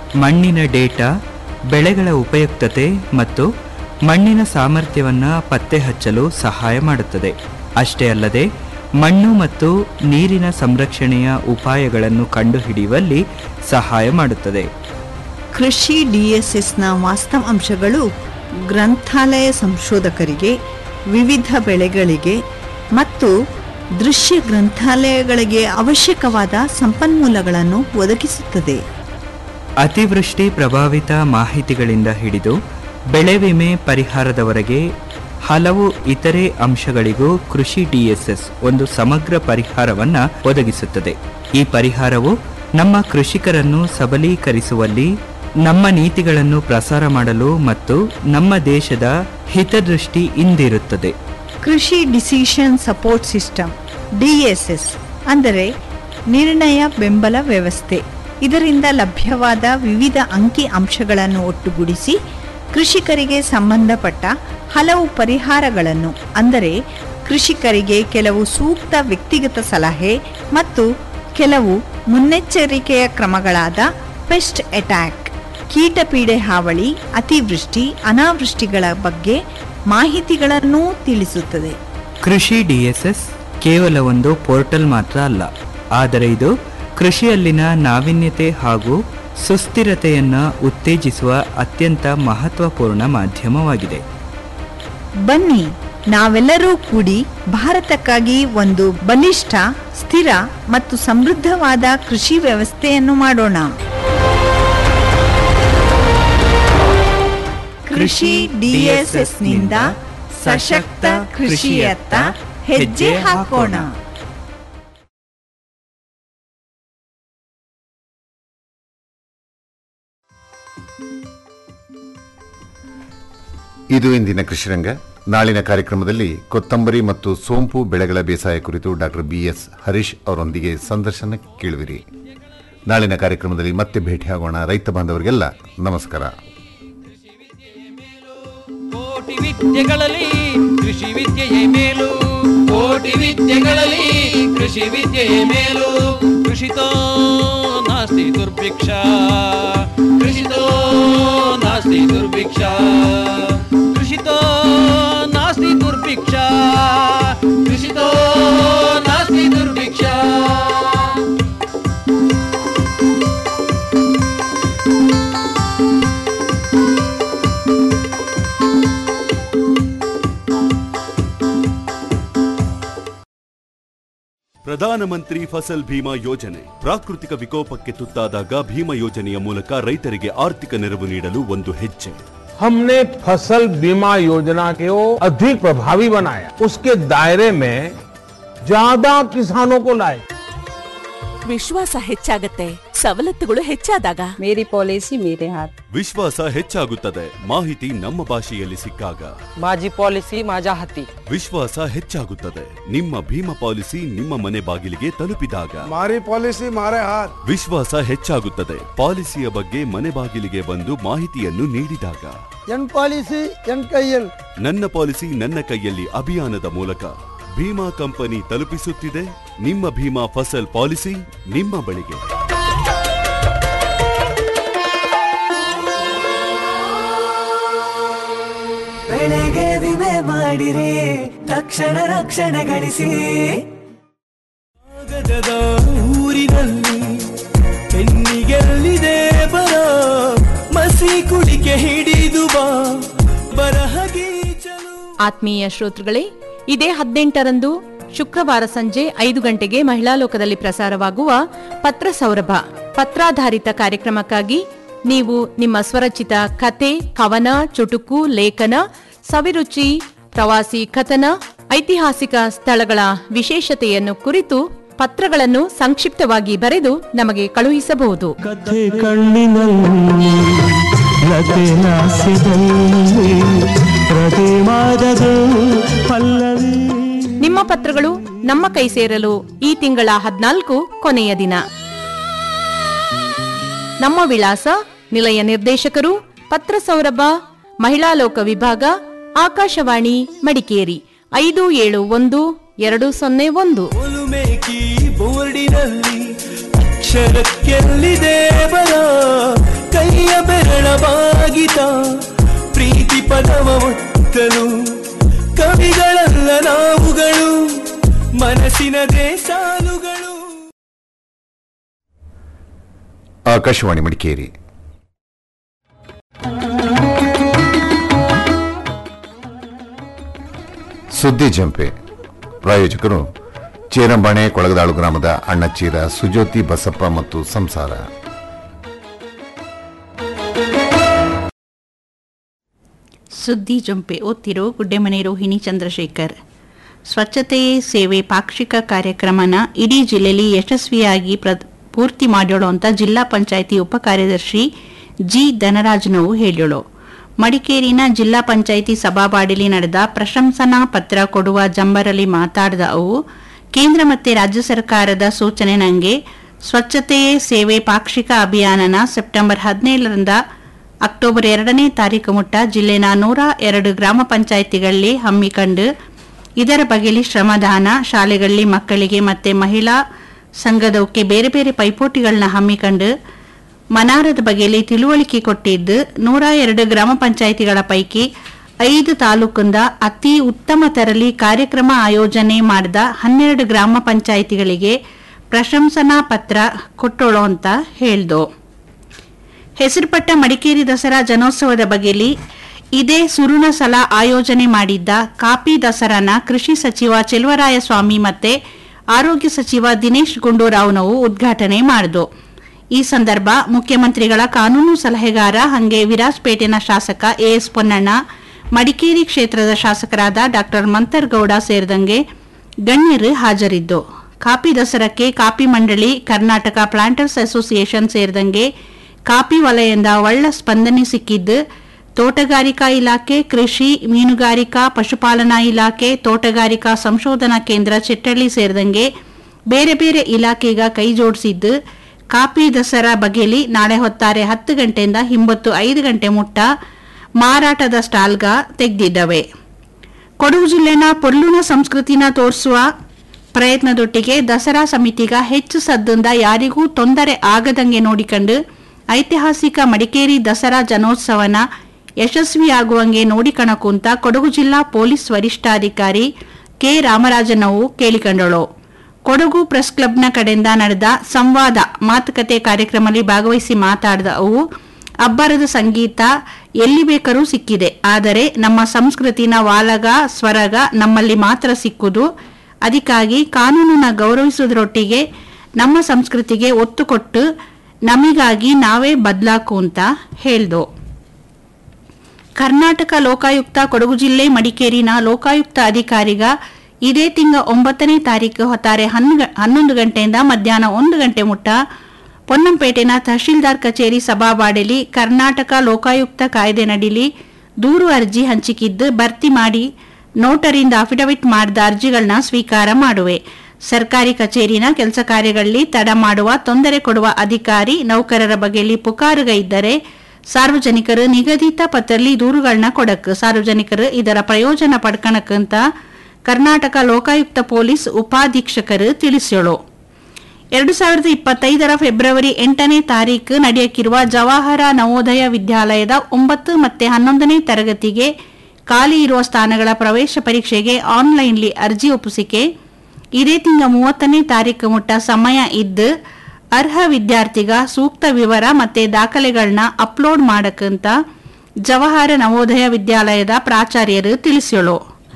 Speaker 7: ಮಣ್ಣಿನ ಡೇಟಾ ಬೆಳೆಗಳ ಉಪಯುಕ್ತತೆ ಮತ್ತು ಮಣ್ಣಿನ ಸಾಮರ್ಥ್ಯವನ್ನು ಪತ್ತೆ ಹಚ್ಚಲು ಸಹಾಯ ಮಾಡುತ್ತದೆ ಅಷ್ಟೇ ಅಲ್ಲದೆ ಮಣ್ಣು ಮತ್ತು ನೀರಿನ ಸಂರಕ್ಷಣೆಯ ಉಪಾಯಗಳನ್ನು ಕಂಡುಹಿಡಿಯುವಲ್ಲಿ ಸಹಾಯ ಮಾಡುತ್ತದೆ
Speaker 4: ಕೃಷಿ ಡಿಎಸ್ಎಸ್ನ ವಾಸ್ತವಾಂಶಗಳು ಗ್ರಂಥಾಲಯ ಸಂಶೋಧಕರಿಗೆ ವಿವಿಧ ಬೆಳೆಗಳಿಗೆ ಮತ್ತು ದೃಶ್ಯ ಗ್ರಂಥಾಲಯಗಳಿಗೆ ಅವಶ್ಯಕವಾದ ಸಂಪನ್ಮೂಲಗಳನ್ನು ಒದಗಿಸುತ್ತದೆ
Speaker 7: ಅತಿವೃಷ್ಟಿ ಪ್ರಭಾವಿತ ಮಾಹಿತಿಗಳಿಂದ ಹಿಡಿದು ಬೆಳೆ ವಿಮೆ ಪರಿಹಾರದವರೆಗೆ ಹಲವು ಇತರೆ ಅಂಶಗಳಿಗೂ ಕೃಷಿ ಡಿಎಸ್ಎಸ್ ಒಂದು ಸಮಗ್ರ ಪರಿಹಾರವನ್ನು ಒದಗಿಸುತ್ತದೆ ಈ ಪರಿಹಾರವು ನಮ್ಮ ಕೃಷಿಕರನ್ನು ಸಬಲೀಕರಿಸುವಲ್ಲಿ ನಮ್ಮ ನೀತಿಗಳನ್ನು ಪ್ರಸಾರ ಮಾಡಲು ಮತ್ತು ನಮ್ಮ ದೇಶದ ಹಿತದೃಷ್ಟಿ ಇಂದಿರುತ್ತದೆ
Speaker 4: ಕೃಷಿ ಡಿಸಿಷನ್ ಸಪೋರ್ಟ್ ಸಿಸ್ಟಮ್ ಡಿಎಸ್ಎಸ್ ಅಂದರೆ ನಿರ್ಣಯ ಬೆಂಬಲ ವ್ಯವಸ್ಥೆ ಇದರಿಂದ ಲಭ್ಯವಾದ ವಿವಿಧ ಅಂಕಿ ಅಂಶಗಳನ್ನು ಒಟ್ಟುಗೂಡಿಸಿ ಕೃಷಿಕರಿಗೆ ಸಂಬಂಧಪಟ್ಟ ಹಲವು ಪರಿಹಾರಗಳನ್ನು ಅಂದರೆ ಕೃಷಿಕರಿಗೆ ಕೆಲವು ಸೂಕ್ತ ವ್ಯಕ್ತಿಗತ ಸಲಹೆ ಮತ್ತು ಕೆಲವು ಮುನ್ನೆಚ್ಚರಿಕೆಯ ಕ್ರಮಗಳಾದ ಪೆಸ್ಟ್ ಅಟ್ಯಾಕ್ ಕೀಟಪೀಡೆ ಹಾವಳಿ ಅತಿವೃಷ್ಟಿ ಅನಾವೃಷ್ಟಿಗಳ ಬಗ್ಗೆ ಮಾಹಿತಿಗಳನ್ನೂ ತಿಳಿಸುತ್ತದೆ
Speaker 7: ಕೃಷಿ ಡಿಎಸ್ಎಸ್ ಕೇವಲ ಒಂದು ಪೋರ್ಟಲ್ ಮಾತ್ರ ಅಲ್ಲ ಆದರೆ ಇದು ಕೃಷಿಯಲ್ಲಿನ ನಾವೀನ್ಯತೆ ಹಾಗೂ ಸುಸ್ಥಿರತೆಯನ್ನು ಉತ್ತೇಜಿಸುವ ಅತ್ಯಂತ ಮಹತ್ವಪೂರ್ಣ ಮಾಧ್ಯಮವಾಗಿದೆ
Speaker 4: ಬನ್ನಿ ನಾವೆಲ್ಲರೂ ಕೂಡಿ ಭಾರತಕ್ಕಾಗಿ ಒಂದು ಬಲಿಷ್ಠ ಸ್ಥಿರ ಮತ್ತು ಸಮೃದ್ಧವಾದ ಕೃಷಿ ವ್ಯವಸ್ಥೆಯನ್ನು ಮಾಡೋಣ ಕೃಷಿ ಡಿಎಸ್ಎಸ್ನಿಂದ ಸಶಕ್ತ ಕೃಷಿಯತ್ತ ಹೆಜ್ಜೆ ಹಾಕೋಣ
Speaker 2: ಇದು ಇಂದಿನ ಕೃಷಿರಂಗ ನಾಳಿನ ಕಾರ್ಯಕ್ರಮದಲ್ಲಿ ಕೊತ್ತಂಬರಿ ಮತ್ತು ಸೋಂಪು ಬೆಳೆಗಳ ಬೇಸಾಯ ಕುರಿತು ಡಾಕ್ಟರ್ ಬಿಎಸ್ ಹರೀಶ್ ಅವರೊಂದಿಗೆ ಸಂದರ್ಶನ ಕೇಳುವಿರಿ ನಾಳಿನ ಕಾರ್ಯಕ್ರಮದಲ್ಲಿ ಮತ್ತೆ ಭೇಟಿಯಾಗೋಣ ರೈತ ಬಾಂಧವರಿಗೆಲ್ಲ ನಮಸ್ಕಾರ
Speaker 3: ಕೋಟಿ ವಿದ್ಯೆಗಳಲ್ಲಿ ಕೃಷಿ ವಿದ್ಯೆಯೇ ಮೇಲು ಕೋಟಿ ವಿದ್ಯೆಗಳಲ್ಲಿ ಕೃಷಿ ವಿದ್ಯೆಯೇ ಮೇಲು ಕೃಷಿತೋ ನಾಸ್ತಿ ದುರ್ಭಿಕ್ಷ ಕೃಷಿತೋ ನಾಸ್ತಿ ದುರ್ಭಿಕ್ಷ ಕೃಷಿತೋ ನಾಸ್ತಿ ದುರ್ಭಿಕ್ಷ ಕೃಷಿತೋ ನಾಸ್ತಿ ದುರ್ಭಿಕ್ಷ
Speaker 8: ಪ್ರಧಾನಮಂತ್ರಿ ಫಸಲ್ ಭೀಮಾ ಯೋಜನೆ ಪ್ರಾಕೃತಿಕ ವಿಕೋಪಕ್ಕೆ ತುತ್ತಾದಾಗ ಭೀಮಾ ಯೋಜನೆಯ ಮೂಲಕ ರೈತರಿಗೆ ಆರ್ಥಿಕ ನೆರವು ನೀಡಲು ಒಂದು ಹೆಜ್ಜೆ
Speaker 9: हमने फसल बीमा योजना को अधिक प्रभावी बनाया उसके दायरे में ज्यादा किसानों को लाए
Speaker 10: ವಿಶ್ವಾಸ ಹೆಚ್ಚಾಗತ್ತೆ ಸವಲತ್ತುಗಳು ಹೆಚ್ಚಾದಾಗ
Speaker 11: ಮೇರಿ ಪಾಲಿಸಿ ಮೇರೆ ಹಾತ್
Speaker 8: ವಿಶ್ವಾಸ ಹೆಚ್ಚಾಗುತ್ತದೆ ಮಾಹಿತಿ ನಮ್ಮ ಭಾಷೆಯಲ್ಲಿ ಸಿಕ್ಕಾಗ
Speaker 11: माझी पॉलिसी माझ्या हाती
Speaker 8: ವಿಶ್ವಾಸ ಹೆಚ್ಚಾಗುತ್ತದೆ ನಿಮ್ಮ ಭೀಮಾ ಪಾಲಿಸಿ ನಿಮ್ಮ ಮನೆ ಬಾಗಿಲಿಗೆ ತಲುಪಿದಾಗ
Speaker 9: मारी पॉलिसी मारे हाथ
Speaker 8: ವಿಶ್ವಾಸ ಹೆಚ್ಚಾಗುತ್ತದೆ ಪಾಲಿಸಿಯ ಬಗ್ಗೆ ಮನೆ ಬಾಗಿಲಿಗೆ ಬಂದು ಮಾಹಿತಿಯನ್ನು ನೀಡಿದಾಗ
Speaker 9: ಎನ್ ಪಾಲಿಸಿ ಎನ್ ಕೈಯಲ್ಲಿ
Speaker 8: ನನ್ನ ಪಾಲಿಸಿ ನನ್ನ ಕೈಯಲ್ಲಿ ಅಭಿಯಾನದ ಮೂಲಕ ಭೀಮಾ ಕಂಪನಿ ತಲುಪಿಸುತ್ತಿದೆ ನಿಮ್ಮ ಭೀಮಾ ಫಸಲ್ ಪಾಲಿಸಿ ನಿಮ್ಮ ಬಳಿಗೆ
Speaker 12: ಬೆಳೆಗೆ ವಿಮೆ ಮಾಡಿರಿ ತಕ್ಷಣ ರಕ್ಷಣೆ ಗಳಿಸಿ ಕಾಗದದ ಊರಿನಲ್ಲಿ ಬೆನ್ನಿಗೆಲ್ಲಿದೆ ಬರ ಮಸಿ ಕುಡಿಕೆ ಹಿಡಿದು ಬಾ ಬರಹಗೀಚಲು
Speaker 10: ಆತ್ಮೀಯ ಶ್ರೋತೃಗಳೇ ಇದೇ ಹದಿನೆಂಟರಂದು ಶುಕ್ರವಾರ ಸಂಜೆ ಐದು ಗಂಟೆಗೆ ಮಹಿಳಾ ಲೋಕದಲ್ಲಿ ಪ್ರಸಾರವಾಗುವ ಪತ್ರ ಸೌರಭ ಪತ್ರಾಧಾರಿತ ಕಾರ್ಯಕ್ರಮಕ್ಕಾಗಿ ನೀವು ನಿಮ್ಮ ಸ್ವರಚಿತ ಕತೆ ಕವನ ಚುಟುಕು ಲೇಖನ ಸವಿರುಚಿ ಪ್ರವಾಸಿ ಕಥನ ಐತಿಹಾಸಿಕ ಸ್ಥಳಗಳ ವಿಶೇಷತೆಯನ್ನು ಕುರಿತು ಪತ್ರಗಳನ್ನು ಸಂಕ್ಷಿಪ್ತವಾಗಿ ಬರೆದು ನಮಗೆ ಕಳುಹಿಸಬಹುದು
Speaker 12: ಕಥೆ ಕಣ್ಣಿನಲ್ಲಿ ಲತೆ ನಾಸ್ಯದಲ್ಲಿ ಪ್ರತಿಮಾದದು ಪಲ್ಲವಿ
Speaker 10: ನಿಮ್ಮ ಪತ್ರಗಳು ನಮ್ಮ ಕೈ ಸೇರಲು ಈ ತಿಂಗಳ ಹದಿನಾಲ್ಕು ಕೊನೆಯ ದಿನ ನಮ್ಮ ವಿಳಾಸ ನಿಲಯ ನಿರ್ದೇಶಕರು ಪತ್ರ ಸೌರಭ ಮಹಿಳಾ ಲೋಕ ವಿಭಾಗ ಆಕಾಶವಾಣಿ ಮಡಿಕೇರಿ ಐದು ಏಳು ಒಂದು ಎರಡು ಸೊನ್ನೆ ಒಂದು
Speaker 12: ಒಲುಮೆ ಕೀ ಬೋರ್ಡಿನಲ್ಲಿ ಅಕ್ಷರಕ್ಕೆಲ್ಲಿದೆ ಬರ ಕೈ ತಾಯಿಯ ಬೆರಳ ಬಾಗಿತ ಪ್ರೀತಿ ಪದವ ಒತ್ತಲು ಕವಿಗಳಲ್ಲ ನಾವುಗಳು ಮನಸ್ಸಿನದೇ ಸಾಲುಗಳು
Speaker 2: ಆಕಾಶವಾಣಿ ಮಡಿಕೇರಿ ಸುದ್ದಿ ಜಂಪೆ ಪ್ರಾಯೋಜಕರು ಚೇರಂಬಾಣೆ ಕೊಳಗದಾಳು ಗ್ರಾಮದ ಅಣ್ಣಚೀರ ಸುಜ್ಯೋತಿ ಬಸಪ್ಪ ಮತ್ತು ಸಂಸಾರ
Speaker 13: ಸುದ್ದಿ ಜಂಪೆ ಓದ್ತಿರೋ ಗುಡ್ಡೆಮನೆ ರೋಹಿಣಿ ಚಂದ್ರಶೇಖರ್ ಸ್ವಚ್ಛತೆಯೇ ಸೇವೆ ಪಾಕ್ಷಿಕ ಕಾರ್ಯಕ್ರಮನ ಇಡೀ ಜಿಲ್ಲೆಯಲ್ಲಿ ಯಶಸ್ವಿಯಾಗಿ ಪ್ರ ಪೂರ್ತಿ ಮಾಡೋಳು ಅಂತ ಜಿಲ್ಲಾ ಪಂಚಾಯಿತಿ ಉಪ ಕಾರ್ಯದರ್ಶಿ ಜಿ ಧನರಾಜ್ನವು ಹೇಳೋಳು ಮಡಿಕೇರಿನ ಜಿಲ್ಲಾ ಪಂಚಾಯಿತಿ ಸಭಾವಾಡಿಲಿ ನಡೆದ ಪ್ರಶಂಸನಾ ಪತ್ರ ಕೊಡುವ ಜಂಬರಲ್ಲಿ ಮಾತಾಡಿದ ಅವು ಕೇಂದ್ರ ಮತ್ತೆ ರಾಜ್ಯ ಸರ್ಕಾರದ ಸೂಚನೆ ನಂಗೆ ಸ್ವಚ್ಛತೆಯೇ ಸೇವೆ ಪಾಕ್ಷಿಕ ಅಭಿಯಾನನ ಸೆಪ್ಟೆಂಬರ್ ಹದಿನೇಳರಿಂದ ಅಕ್ಟೋಬರ್ ಎರಡನೇ ತಾರೀಕು ಮುಟ್ಟ ಜಿಲ್ಲೆನ ನೂರ ಎರಡು ಗ್ರಾಮ ಪಂಚಾಯಿತಿಗಳಲ್ಲಿ ಹಮ್ಮಿಕೊಂಡು ಇದರ ಬಗೆಯಲ್ಲಿ ಶ್ರಮದಾನ ಶಾಲೆಗಳಲ್ಲಿ ಮಕ್ಕಳಿಗೆ ಮತ್ತೆ ಮಹಿಳಾ ಸಂಘದವಕ್ಕೆ ಬೇರೆ ಬೇರೆ ಪೈಪೋಟಿಗಳನ್ನ ಹಮ್ಮಿಕೊಂಡು ಮನಾರದ ಬಗೆಯಲ್ಲಿ ತಿಳುವಳಿಕೆ ಕೊಟ್ಟಿದ್ದು ನೂರ ಎರಡು ಗ್ರಾಮ ಪಂಚಾಯಿತಿಗಳ ಪೈಕಿ ಐದು ತಾಲೂಕಿಂದ ಅತಿ ಉತ್ತಮ ತರಲಿ ಕಾರ್ಯಕ್ರಮ ಆಯೋಜನೆ ಮಾಡಿದ ಹನ್ನೆರಡು ಗ್ರಾಮ ಪಂಚಾಯಿತಿಗಳಿಗೆ ಪ್ರಶಂಸನಾ ಪತ್ರ ಕೊಟ್ಟೋಳು ಅಂತ ಹೇಳ್ದು ಹೆಸರುಪಟ್ಟ ಮಡಿಕೇರಿ ದಸರಾ ಜನೋತ್ಸವದ ಬಗೆಯಲ್ಲಿ ಇದೇ ಸುರುನ ಸಲ ಆಯೋಜನೆ ಮಾಡಿದ್ದ ಕಾಪಿ ದಸರಾನ ಕೃಷಿ ಸಚಿವ ಚೆಲುವರಾಯಸ್ವಾಮಿ ಮತ್ತೆ ಆರೋಗ್ಯ ಸಚಿವ ದಿನೇಶ್ ಗುಂಡೂರಾವ್ನವು ಉದ್ಘಾಟನೆ ಮಾಡಿದ್ರು ಈ ಸಂದರ್ಭ ಮುಖ್ಯಮಂತ್ರಿಗಳ ಕಾನೂನು ಸಲಹೆಗಾರ ಹಂಗೆ ವಿರಾಜಪೇಟೆನ ಶಾಸಕ ಎಎಸ್ ಪೊನ್ನಣ್ಣ ಮಡಿಕೇರಿ ಕ್ಷೇತ್ರದ ಶಾಸಕರಾದ ಡಾಕ್ಟರ್ ಮಂತರ್ಗೌಡ ಸೇರಿದಂಗೆ ಗಣ್ಯರು ಹಾಜರಿದ್ದು ಕಾಪಿ ದಸರಕ್ಕೆ ಕಾಪಿ ಮಂಡಳಿ ಕರ್ನಾಟಕ ಪ್ಲಾಂಟರ್ಸ್ ಅಸೋಸಿಯೇಷನ್ ಸೇರಿದಂಗೆ ಕಾಪಿ ವಲಯದಿಂದ ಒಳ್ಳ ಸ್ಪಂದನೆ ಸಿಕ್ಕಿದ್ದು ತೋಟಗಾರಿಕಾ ಇಲಾಖೆ ಕೃಷಿ ಮೀನುಗಾರಿಕಾ ಪಶುಪಾಲನಾ ಇಲಾಖೆ ತೋಟಗಾರಿಕಾ ಸಂಶೋಧನಾ ಕೇಂದ್ರ ಚಿಟ್ಟಳ್ಳಿ ಸೇರಿದಂಗೆ ಬೇರೆ ಬೇರೆ ಇಲಾಖೆಗ ಕೈ ಜೋಡಿಸಿದ್ದು ಕಾಪಿ ದಸರಾ ಬಗೆಯಲ್ಲಿ ನಾಳೆ ಹೊತ್ತಾರೆ ಹತ್ತು ಗಂಟೆಯಿಂದ ಹಿಂಬತ್ತು ಐದು ಗಂಟೆ ಮುಟ್ಟ ಮಾರಾಟದ ಸ್ಟಾಲ್ಗ ತೆಗೆದಿದ್ದವೆ ಕೊಡಗು ಜಿಲ್ಲೆನ ಪೊರ್ಲುನ ಸಂಸ್ಕೃತಿನ ತೋರಿಸುವ ಪ್ರಯತ್ನದೊಟ್ಟಿಗೆ ದಸರಾ ಸಮಿತಿಗ ಹೆಚ್ಚು ಸದ್ದಿಂದ ಯಾರಿಗೂ ತೊಂದರೆ ಆಗದಂಗೆ ನೋಡಿಕೊಂಡು ಐತಿಹಾಸಿಕ ಮಡಿಕೇರಿ ದಸರಾ ಜನೋತ್ಸವನ ಯಶಸ್ವಿಯಾಗುವಂಗೆ ನೋಡಿಕಣಕುಂತ ಕೊಡಗು ಜಿಲ್ಲಾ ಪೊಲೀಸ್ ವರಿಷ್ಠಾಧಿಕಾರಿ ಕೆ ರಾಮರಾಜನವು ಕೇಳಿಕೊಂಡಳು ಕೊಡಗು ಪ್ರೆಸ್ ಕ್ಲಬ್ನ ಕಡೆಯಿಂದ ನಡೆದ ಸಂವಾದ ಮಾತುಕತೆ ಕಾರ್ಯಕ್ರಮದಲ್ಲಿ ಭಾಗವಹಿಸಿ ಮಾತಾಡಿದ ಅವು ಅಬ್ಬರದ ಸಂಗೀತ ಎಲ್ಲಿ ಬೇಕಾರೂ ಸಿಕ್ಕಿದೆ ಆದರೆ ನಮ್ಮ ಸಂಸ್ಕೃತಿನ ವಾಲಗ ಸ್ವರಗ ನಮ್ಮಲ್ಲಿ ಮಾತ್ರ ಸಿಕ್ಕುದು ಅದಕ್ಕಾಗಿ ಕಾನೂನನ್ನ ಗೌರವಿಸುವುದರೊಟ್ಟಿಗೆ ನಮ್ಮ ಸಂಸ್ಕೃತಿಗೆ ಒತ್ತು ಕೊಟ್ಟು ನಮಿಗಾಗಿ ನಾವೇ ಬದಲಾಕು ಅಂತ ಹೇಳ್ದು ಕರ್ನಾಟಕ ಲೋಕಾಯುಕ್ತ ಕೊಡಗು ಜಿಲ್ಲೆ ಮಡಿಕೇರಿನ ಲೋಕಾಯುಕ್ತ ಅಧಿಕಾರಿಗ ಇದೇ ತಿಂಗ ಒಂಬತ್ತನೇ ತಾರೀಕು ಹೊತ್ತಾರೆ ಹನ್ನ- ಹನ್ನೊಂದು ಗಂಟೆಯಿಂದ ಮಧ್ಯಾಹ್ನ ಒಂದು ಗಂಟೆ ಮುಟ್ಟ ಪೊನ್ನಂಪೇಟೆನ ತಹಶೀಲ್ದಾರ್ ಕಚೇರಿ ಸಭಾವಾಡಿಲಿ ಕರ್ನಾಟಕ ಲೋಕಾಯುಕ್ತ ಕಾಯ್ದೆ ನಡಿಲಿ ದೂರು ಅರ್ಜಿ ಹಂಚಿಕಿದ್ದು ಭರ್ತಿ ಮಾಡಿ ನೋಟರಿಂದ ಅಫಿಡವಿಟ್ ಮಾಡಿದ ಅರ್ಜಿಗಳನ್ನ ಸ್ವೀಕಾರ ಮಾಡುವೆ ಸರ್ಕಾರಿ ಕಚೇರಿನ ಕೆಲಸ ಕಾರ್ಯಗಳಲ್ಲಿ ತಡ ಮಾಡುವ ತೊಂದರೆ ಕೊಡುವ ಅಧಿಕಾರಿ ನೌಕರರ ಬಗೆಯಲ್ಲಿ ಪುಕಾರುಗ ಇದ್ದರೆ ಸಾರ್ವಜನಿಕರು ನಿಗದಿತ ಪತ್ರಲಿ ದೂರುಗಳನ್ನ ಕೊಡಕ್ ಸಾರ್ವಜನಿಕರು ಇದರ ಪ್ರಯೋಜನ ಪಡ್ಕಣಕ್ಕಂತ ಕರ್ನಾಟಕ ಲೋಕಾಯುಕ್ತ ಪೊಲೀಸ್ ಉಪಾಧೀಕ್ಷಕರು ತಿಳಿಸ್ಯೋಳು ಎರಡು ಸಾವಿರದ ಇಪ್ಪತ್ತೈದರ ಫೆಬ್ರವರಿ ಎಂಟನೇ ತಾರೀಕು ನಡೆಯಕ್ಕಿರುವ ಜವಾಹರ ನವೋದಯ ವಿದ್ಯಾಲಯದ ಒಂಬತ್ತು ಮತ್ತೆ ಹನ್ನೊಂದನೇ ತರಗತಿಗೆ ಖಾಲಿ ಇರುವ ಸ್ಥಾನಗಳ ಪ್ರವೇಶ ಪರೀಕ್ಷೆಗೆ ಆನ್ಲೈನ್ಲಿ ಅರ್ಜಿ ಒಪ್ಪಿಸಿಕೆ ಇದೇ ತಿಂಗ ಮೂವತ್ತನೇ ತಾರೀಕು ಮುಟ್ಟ ಸಮಯ ಇದ್ದು ಅರ್ಹ ವಿದ್ಯಾರ್ಥಿಗ ಸೂಕ್ತ ವಿವರ ಮತ್ತೆ ದಾಖಲೆಗಳನ್ನ ಅಪ್ಲೋಡ್ ಮಾಡಕ್ಕಂತ ಜವಾಹರ ನವೋದಯ ವಿದ್ಯಾಲಯದ ಪ್ರಾಚಾರ್ಯರು ತಿಳಿಸ್ಯೋಳು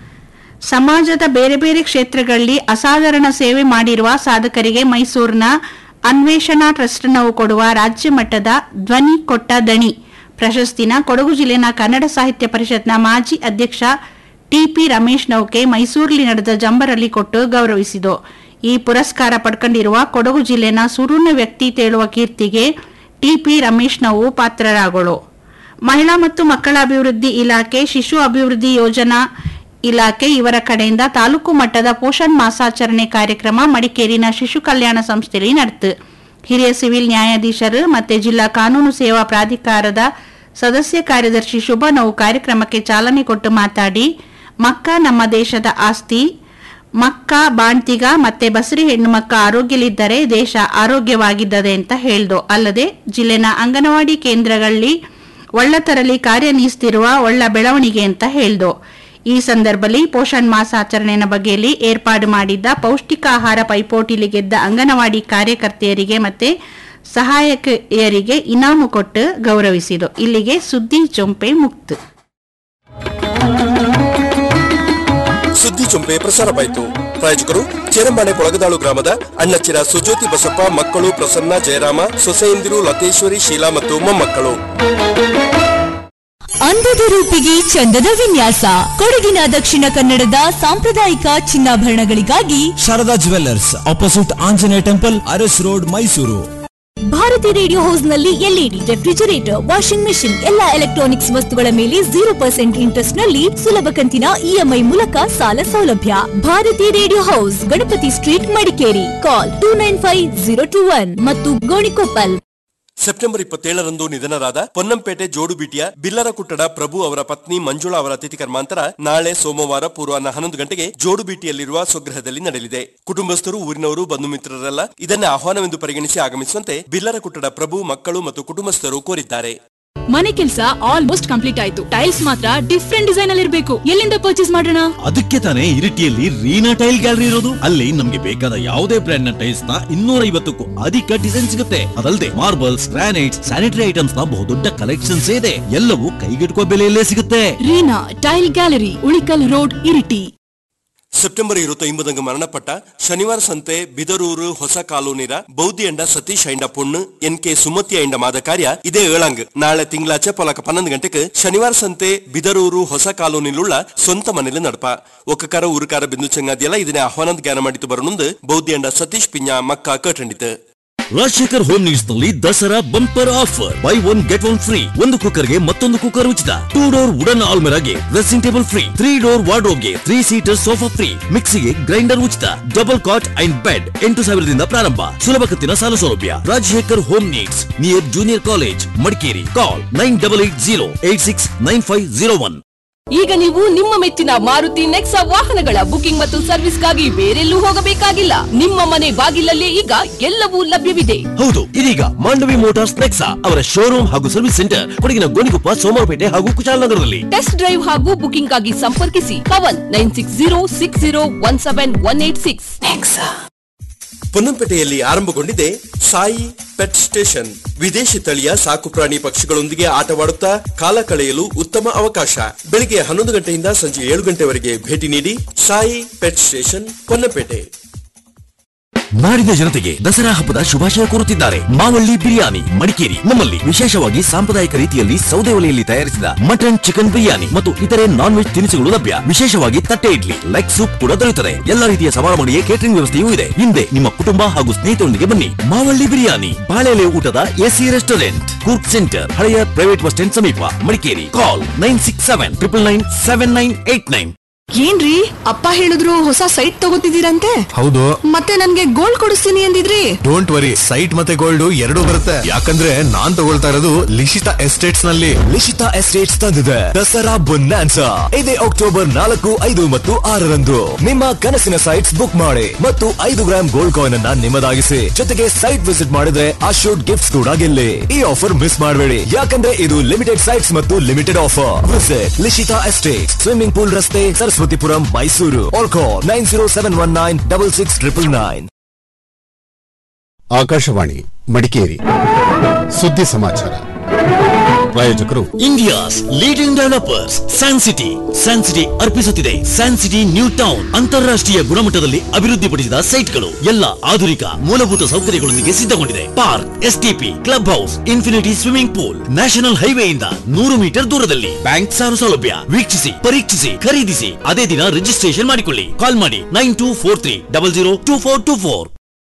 Speaker 13: ಸಮಾಜದ ಬೇರೆ ಬೇರೆ ಕ್ಷೇತ್ರಗಳಲ್ಲಿ ಅಸಾಧಾರಣ ಸೇವೆ ಮಾಡಿರುವ ಸಾಧಕರಿಗೆ ಮೈಸೂರಿನ ಅನ್ವೇಷಣಾ ಟ್ರಸ್ಟ್ ನಾವು ಕೊಡುವ ರಾಜ್ಯ ಮಟ್ಟದ ಧ್ವನಿ ಕೊಟ್ಟ ದಣಿ ಪ್ರಶಸ್ತಿನ ಕೊಡಗು ಜಿಲ್ಲೆನ ಕನ್ನಡ ಸಾಹಿತ್ಯ ಪರಿಷತ್ನ ಮಾಜಿ ಅಧ್ಯಕ್ಷ ಟಿಪಿ ರಮೇಶ್ ನೌಕೆ ಮೈಸೂರಲ್ಲಿ ನಡೆದ ಜಂಬರಲ್ಲಿ ಕೊಟ್ಟು ಗೌರವಿಸಿತು ಈ ಪುರಸ್ಕಾರ ಪಡ್ಕೊಂಡಿರುವ ಕೊಡಗು ಜಿಲ್ಲೆನ ಸುರುನ ವ್ಯಕ್ತಿ ತೇಳುವ ಕೀರ್ತಿಗೆ ಟಿಪಿ ರಮೇಶ್ ನಾವು ಪಾತ್ರರಾಗೋಳು ಮಹಿಳಾ ಮತ್ತು ಮಕ್ಕಳ ಅಭಿವೃದ್ಧಿ ಇಲಾಖೆ ಶಿಶು ಅಭಿವೃದ್ಧಿ ಯೋಜನಾ ಇಲಾಖೆ ಇವರ ಕಡೆಯಿಂದ ತಾಲೂಕು ಮಟ್ಟದ ಪೋಷಣ್ ಮಾಸಾಚರಣೆ ಕಾರ್ಯಕ್ರಮ ಮಡಿಕೇರಿನ ಶಿಶು ಕಲ್ಯಾಣ ಸಂಸ್ಥೆಯಲ್ಲಿ ನಡೆತು ಹಿರಿಯ ಸಿವಿಲ್ ನ್ಯಾಯಾಧೀಶರು ಮತ್ತೆ ಜಿಲ್ಲಾ ಕಾನೂನು ಸೇವಾ ಪ್ರಾಧಿಕಾರದ ಸದಸ್ಯ ಕಾರ್ಯದರ್ಶಿ ಶುಭ ನಾವು ಕಾರ್ಯಕ್ರಮಕ್ಕೆ ಚಾಲನೆ ಕೊಟ್ಟು ಮಾತಾಡಿ ಮಕ್ಕ ನಮ್ಮ ದೇಶದ ಆಸ್ತಿ ಮಕ್ಕ ಬಾಣ್ತಿಗ ಮತ್ತೆ ಬಸರಿ ಹೆಣ್ಣು ಮಕ್ಕ ಆರೋಗ್ಯಲಿದ್ದರೆ ದೇಶ ಆರೋಗ್ಯವಾಗಿದ್ದದೆ ಅಂತ ಹೇಳ್ದು ಅಲ್ಲದೆ ಜಿಲ್ಲೆನ ಅಂಗನವಾಡಿ ಕೇಂದ್ರಗಳಲ್ಲಿ ಒಳ್ಳತರಲ್ಲಿ ಕಾರ್ಯನಿರ್ವಹಿಸ್ತಿರುವ ಒಳ್ಳ ಬೆಳವಣಿಗೆ ಅಂತ ಹೇಳ್ದು ಈ ಸಂದರ್ಭದಲ್ಲಿ ಪೋಷಣ್ ಮಾಸಾಚರಣೆಯ ಬಗ್ಗೆಯಲ್ಲಿ ಏರ್ಪಾಡು ಮಾಡಿದ್ದ ಪೌಷ್ಟಿಕಾಹಾರ ಪೈಪೋಟಿಲಿ ಗೆದ್ದ ಅಂಗನವಾಡಿ ಕಾರ್ಯಕರ್ತೆಯರಿಗೆ ಮತ್ತೆ ಸಹಾಯಕಿಯರಿಗೆ ಇನಾಮು ಕೊಟ್ಟು ಗೌರವಿಸಿತು ಇಲ್ಲಿಗೆ ಸುದ್ದಿ ಚೊಂಪೆ ಮುಕ್ತು
Speaker 14: ಸುದ್ದಿ ಚುಂಪೆ ಪ್ರಸಾರವಾಯಿತು ಪ್ರಾಯೋಜಕರು ಚೇರಂಬಾಣೆ ಕೊಳಗದಾಳು ಗ್ರಾಮದ ಅಣ್ಣಚ್ಚಿರ ಸುಜ್ಯೋತಿ ಬಸಪ್ಪ ಮಕ್ಕಳು ಪ್ರಸನ್ನ ಜಯರಾಮ ಸೊಸೆಯಂದಿರು ಲತೇಶ್ವರಿ ಶೀಲಾ ಮತ್ತು ಮೊಮ್ಮಕ್ಕಳು
Speaker 15: ಅಂದದ ರೂಪಿಗೆ ಚಂದದ ವಿನ್ಯಾಸ ಕೊಡಗಿನ ದಕ್ಷಿಣ ಕನ್ನಡದ ಸಾಂಪ್ರದಾಯಿಕ ಚಿನ್ನಾಭರಣಗಳಿಗಾಗಿ
Speaker 16: Sharada jewellers opposite Anjaneya temple Aras road Mysuru
Speaker 15: Bharati radio house ನಲ್ಲಿ ಎಲ್ಇಡಿ ರೆಫ್ರಿಜರೇಟರ್ ವಾಷಿಂಗ್ ಮೆಷಿನ್ ಎಲ್ಲಾ ಎಲೆಕ್ಟ್ರಾನಿಕ್ಸ್ ವಸ್ತುಗಳ ಮೇಲೆ ಜೀರೋ ಪರ್ಸೆಂಟ್ ಇಂಟ್ರೆಸ್ಟ್ ನಲ್ಲಿ ಸುಲಭ ಕಂತಿನ ಇಎಂಐ ಮೂಲಕ ಸಾಲ ಸೌಲಭ್ಯ Bharati radio house Ganapati street Madikeri call two nine five zero two one ಮತ್ತು ಗೋಣಿಕೊಪ್ಪಲ್
Speaker 14: ಸೆಪ್ಟೆಂಬರ್ ಇಪ್ಪತ್ತೇಳರಂದು ನಿಧನರಾದ ಪೊನ್ನಂಪೇಟೆ ಜೋಡುಬೀಟಿಯ ಬಿಲ್ಲರ ಕುಟ್ಟಡ ಪ್ರಭು ಅವರ ಪತ್ನಿ ಮಂಜುಳಾ ಅವರ ತಿಥಿ ಕರ್ಮಾಂತರ ನಾಳೆ ಸೋಮವಾರ ಪೂರ್ವಾಹ್ನ ಹನ್ನೊಂದು ಗಂಟೆಗೆ ಜೋಡುಬೀಟಿಯಲ್ಲಿರುವ ಸ್ವಗೃಹದಲ್ಲಿ ನಡೆಯಲಿದೆ ಕುಟುಂಬಸ್ಥರು ಊರಿನವರು ಬಂಧು ಮಿತ್ರರೆಲ್ಲ ಇದನ್ನೇ ಆಹ್ವಾನವೆಂದು ಪರಿಗಣಿಸಿ ಆಗಮಿಸುವಂತೆ ಬಿಲ್ಲರ ಕುಟ್ಟಡ ಪ್ರಭು ಮಕ್ಕಳು ಮತ್ತು ಕುಟುಂಬಸ್ಥರು ಕೋರಿದ್ದಾರೆ
Speaker 17: ಮನೆ ಕೆಲಸ ಆಲ್ಮೋಸ್ಟ್ ಕಂಪ್ಲೀಟ್ ಆಯ್ತು ಟೈಲ್ಸ್ ಮಾತ್ರ ಡಿಫ್ರೆಂಟ್ ಡಿಸೈನ್ ಅಲ್ಲಿ ಇರಬೇಕು ಎಲ್ಲಿಂದ ಪರ್ಚೇಸ್ ಮಾಡೋಣ
Speaker 16: ಅದಕ್ಕೆ ತಾನೇ ಇರಿಟಿಯಲ್ಲಿ ರೀನಾ ಟೈಲ್ ಗ್ಯಾಲರಿ ಇರೋದು ಅಲ್ಲಿ ನಮ್ಗೆ ಬೇಕಾದ ಯಾವುದೇ ಬ್ರ್ಯಾಂಡ್ ನ ಟೈಲ್ಸ್ ನ ಇನ್ನೂರ ಐವತ್ತಕ್ಕೂ ಅಧಿಕ ಡಿಸೈನ್ ಸಿಗುತ್ತೆ ಅದಲ್ಲದೆ ಮಾರ್ಬಲ್ಸ್ ಗ್ರಾನೈಟ್ಸ್ ಸ್ಯಾನಿಟರಿ ಐಟಮ್ಸ್ ನ ಬಹುದೊಡ್ಡ ಕಲೆಕ್ಷನ್ಸ್ ಇದೆ ಎಲ್ಲವೂ ಕೈಗೆಟುಕುವ ಬೆಲೆಯಲ್ಲೇ ಸಿಗುತ್ತೆ
Speaker 17: Reena tile gallery Ulikal road Iritty
Speaker 14: September ഇരുപത്തൊമ്പതങ്ക് മരണപ്പെട്ട ശനിവാರ ಸಂತೆ ಬಿದರೂರು ಹೊಸ ಕಾಲೋನಿರ ಬೌದ್ಧಿಯಂಡ ಸತೀಶ್ ಐಂಡ ಪೊಣ್ಣು ಎನ್ ಕೆ ಸುಮತಿ ಐಂಡ ಮಾದ ಕಾರ್ಯ ಇದೇ ಏಳಂಗ್ ನಾಳೆ ತಿಂಗಳಾಚೆ ಪೊಲಕ ಪನ್ನೊಂದು ಗಂಟೆಗೆ ಶನಿವಾರ ಸಂತೆ ಬಿದರೂರು ಹೊಸ ಕಾಲೋನಿಲುಳ್ಳ ಸ್ವಂತ ಮನೇಲಿ ನಡಪ ಒಕ್ಕಕಾರ ಊರುಕಾರ ಬಿಂದು ಚಂಗಾದಿಯಲ್ಲ ಇದನ್ನೇ ಆಹ್ವಾನದ ಜ್ಞಾನ ಮಾಡಿತು ಬರನುಂದು ಬೌದ್ಧಿಯಂಡ ಸತೀಶ್ ಪಿಂಜ ಮಕ್ಕ ಕಟ್ಟಂಡಿತು
Speaker 16: ರಾಜಶೇಖರ್ ಹೋಮ್ ನೀಡ್ಸ್ ನಲ್ಲಿ Dasara bumper offer buy one get one free ಒಂದು ಕುಕ್ಕರ್ಗೆ ಮತ್ತೊಂದು ಕುಕ್ಕರ್ ಉಚಿತ ಟೂ ಡೋರ್ ವುಡನ್ ಆಲ್ಮೆರಾಗೆ dressing table free three door ವಾರ್ಡ್ರೋಬ್ಗೆ ತ್ರೀ ಸೀಟರ್ ಸೋಫಾ ಫ್ರೀ ಮಿಕ್ಸಿಗೆ ಗ್ರೈಂಡರ್ ಉಚಿತ ಡಬಲ್ ಕಾಟ್ ಅಂಡ್ ಬೆಡ್ ಎಂಟು ಸಾವಿರದಿಂದ ಪ್ರಾರಂಭ ಸುಲಭ ಕಂತಿನ ಸಾಲ ಸೌಲಭ್ಯ Rajashekhar home needs near junior college Madikeri call nine double eight zero eight six nine five zero one
Speaker 17: ಈಗ ನೀವು ನಿಮ್ಮ ಮೆಚ್ಚಿನ ಮಾರುತಿ ನೆಕ್ಸಾ ವಾಹನಗಳ ಬುಕಿಂಗ್ ಮತ್ತು ಸರ್ವಿಸ್ಗಾಗಿ ಬೇರೆಲ್ಲೂ ಹೋಗಬೇಕಾಗಿಲ್ಲ ನಿಮ್ಮ ಮನೆ ಬಾಗಿಲಲ್ಲೇ ಈಗ ಎಲ್ಲವೂ ಲಭ್ಯವಿದೆ
Speaker 16: ಹೌದು ಇದೀಗ ಮಾಂಡವಿ ಮೋಟಾರ್ಸ್ ನೆಕ್ಸಾ ಅವರ ಶೋರೂಮ್ ಹಾಗೂ ಸರ್ವಿಸ್ ಸೆಂಟರ್ ಕೊಡಗಿನ ಗೋಣಿಕೊಪ್ಪ ಸೋಮವಾರಪೇಟೆ ಹಾಗೂ ಕುಶಾಲನಗರದಲ್ಲಿ
Speaker 17: ಟೆಸ್ಟ್ ಡ್ರೈವ್ ಹಾಗೂ ಬುಕಿಂಗ್ ಆಗಿ ಸಂಪರ್ಕಿಸಿ Pavan nine six zero six zero one seven one eight six
Speaker 14: ಪೊನ್ನಂಪೇಟೆಯಲ್ಲಿ ಆರಂಭಗೊಂಡಿದೆ ಸಾಯಿ ಪೆಟ್ ಸ್ಟೇಷನ್ ವಿದೇಶಿ ತಳಿಯ ಸಾಕು ಪ್ರಾಣಿ ಪಕ್ಷಿಗಳೊಂದಿಗೆ ಆಟವಾಡುತ್ತಾ ಕಾಲ ಕಳೆಯಲು ಉತ್ತಮ ಅವಕಾಶ ಬೆಳಿಗ್ಗೆ ಹನ್ನೊಂದು ಗಂಟೆಯಿಂದ ಸಂಜೆ ಏಳು ಗಂಟೆವರೆಗೆ ಭೇಟಿ ನೀಡಿ ಸಾಯಿ ಪೆಟ್ ಸ್ಟೇಷನ್ ಪೊನ್ನಂಪೇಟೆ
Speaker 16: ನಾಡಿನ ಜನತೆಗೆ ದಸರಾ ಹಬ್ಬದ ಶುಭಾಶಯ ಕೋರುತ್ತಿದ್ದಾರೆ ಮಾವಳ್ಳಿ ಬಿರಿಯಾನಿ ಮಡಿಕೇರಿ ನಮ್ಮಲ್ಲಿ ವಿಶೇಷವಾಗಿ ಸಾಂಪ್ರದಾಯಿಕ ರೀತಿಯಲ್ಲಿ ಸೌದೆ ಒಲೆಯಲ್ಲಿ ತಯಾರಿಸಿದ ಮಟನ್ ಚಿಕನ್ ಬಿರಿಯಾನಿ ಮತ್ತು ಇತರೆ ನಾನ್ ವೆಜ್ ತಿನಿಸುಗಳು ಲಭ್ಯ ವಿಶೇಷವಾಗಿ ತಟ್ಟೆ ಇಡ್ಲಿ ಲೆಗ್ ಸೂಪ್ ಕೂಡ ದೊರೆಯುತ್ತದೆ ಎಲ್ಲ ರೀತಿಯ ಸಮಾರಂಭಗಳಿಗೆ ಕೇಟರಿಂಗ್ ವ್ಯವಸ್ಥೆಯೂ ಇದೆ ಹಿಂದೆ ನಿಮ್ಮ ಕುಟುಂಬ ಹಾಗೂ ಸ್ನೇಹಿತರೊಂದಿಗೆ ಬನ್ನಿ ಮಾವಳ್ಳಿ ಬಿರಿಯಾನಿ ಬಾಳೆಲೆ ಊಟದ ಎಸಿ ರೆಸ್ಟೋರೆಂಟ್ ಕೂರ್ಗ್ ಸೆಂಟರ್ ಹಳೆಯ ಪ್ರೈವೇಟ್ ಬಸ್ ಸ್ಟ್ಯಾಂಡ್ ಸಮೀಪ Madikeri call nine six seven triple nine seven nine eight nine
Speaker 17: ಏನ್ರಿ ಅಪ್ಪ ಹೇಳಿದ್ರು ಹೊಸ ಸೈಟ್ ತಗೋತಿದ್ದೀರಂತೆ
Speaker 18: ಹೌದು
Speaker 17: ಮತ್ತೆ ನನ್ಗೆ ಗೋಲ್ಡ್ ಕೊಡಿಸ್ತೀನಿ ಅಂದಿದ್ರಿ
Speaker 18: ಡೋಂಟ್ ವರಿ ಸೈಟ್ ಮತ್ತೆ ಗೋಲ್ಡ್ ಎರಡೂ ಬರುತ್ತೆ ಯಾಕಂದ್ರೆ ನಾನ್ ತಗೊಳ್ತಾ ಇರೋದು ಲಿಶಿತಾ ಎಸ್ಟೇಟ್ಸ್ ನಲ್ಲಿ ಲಿಶಿತಾ ಎಸ್ಟೇಟ್ಸ್ ತಂದಿದೆ ದಸರಾ ಬೊನ್ನಾನ್ಸಾ ಇದೇ ಅಕ್ಟೋಬರ್ ನಾಲ್ಕು ಐದು ಮತ್ತು ಆರರಂದು ನಿಮ್ಮ ಕನಸಿನ ಸೈಟ್ಸ್ ಬುಕ್ ಮಾಡಿ ಮತ್ತು ಐದು ಗ್ರಾಮ್ ಗೋಲ್ಡ್ ಕಾಯಿನ್ ಅನ್ನ ನಿಮ್ಮದಾಗಿಸಿ ಜೊತೆಗೆ ಸೈಟ್ ವಿಸಿಟ್ ಮಾಡಿದ್ರೆ ಅಶೋಡ್ ಗಿಫ್ಟ್ಸ್ ಕೂಡ ಗೆಲ್ಲಿ ಈ ಆಫರ್ ಮಿಸ್ ಮಾಡಬೇಡಿ ಯಾಕಂದ್ರೆ ಇದು ಲಿಮಿಟೆಡ್ ಸೈಟ್ಸ್ ಮತ್ತು limited offer visit Lishita estates swimming pool ರಸ್ತೆ Saraswathipuram Mysuru all call nine zero seven one nine double six triple nine
Speaker 19: Akashvani Madikeri ಸುದ್ದಿ ಸಮಾಚಾರ ಪ್ರಾಯೋಜಕರು
Speaker 16: India's leading developers San City San City ಅರ್ಪಿಸುತ್ತಿದೆ ಸ್ಯಾನ್ ಸಿಟಿ ನ್ಯೂ ಟೌನ್ ಅಂತಾರಾಷ್ಟ್ರೀಯ ಗುಣಮಟ್ಟದಲ್ಲಿ ಅಭಿವೃದ್ಧಿಪಡಿಸಿದ ಸೈಟ್ಗಳು ಎಲ್ಲ ಆಧುನಿಕ ಮೂಲಭೂತ ಸೌಕರ್ಯಗಳೊಂದಿಗೆ ಸಿದ್ಧಗೊಂಡಿದೆ park STP club house infinity swimming pool national ಹೈವೇಯಿಂದ ನೂರು ಮೀಟರ್ ದೂರದಲ್ಲಿ ಬ್ಯಾಂಕ್ ಸಾಲ ಸೌಲಭ್ಯ ವೀಕ್ಷಿಸಿ ಪರೀಕ್ಷಿಸಿ ಖರೀದಿಸಿ ಅದೇ ದಿನ ರಿಜಿಸ್ಟ್ರೇಷನ್ ಮಾಡಿಕೊಳ್ಳಿ ಕಾಲ್ ಮಾಡಿ nine two four three double zero two four two four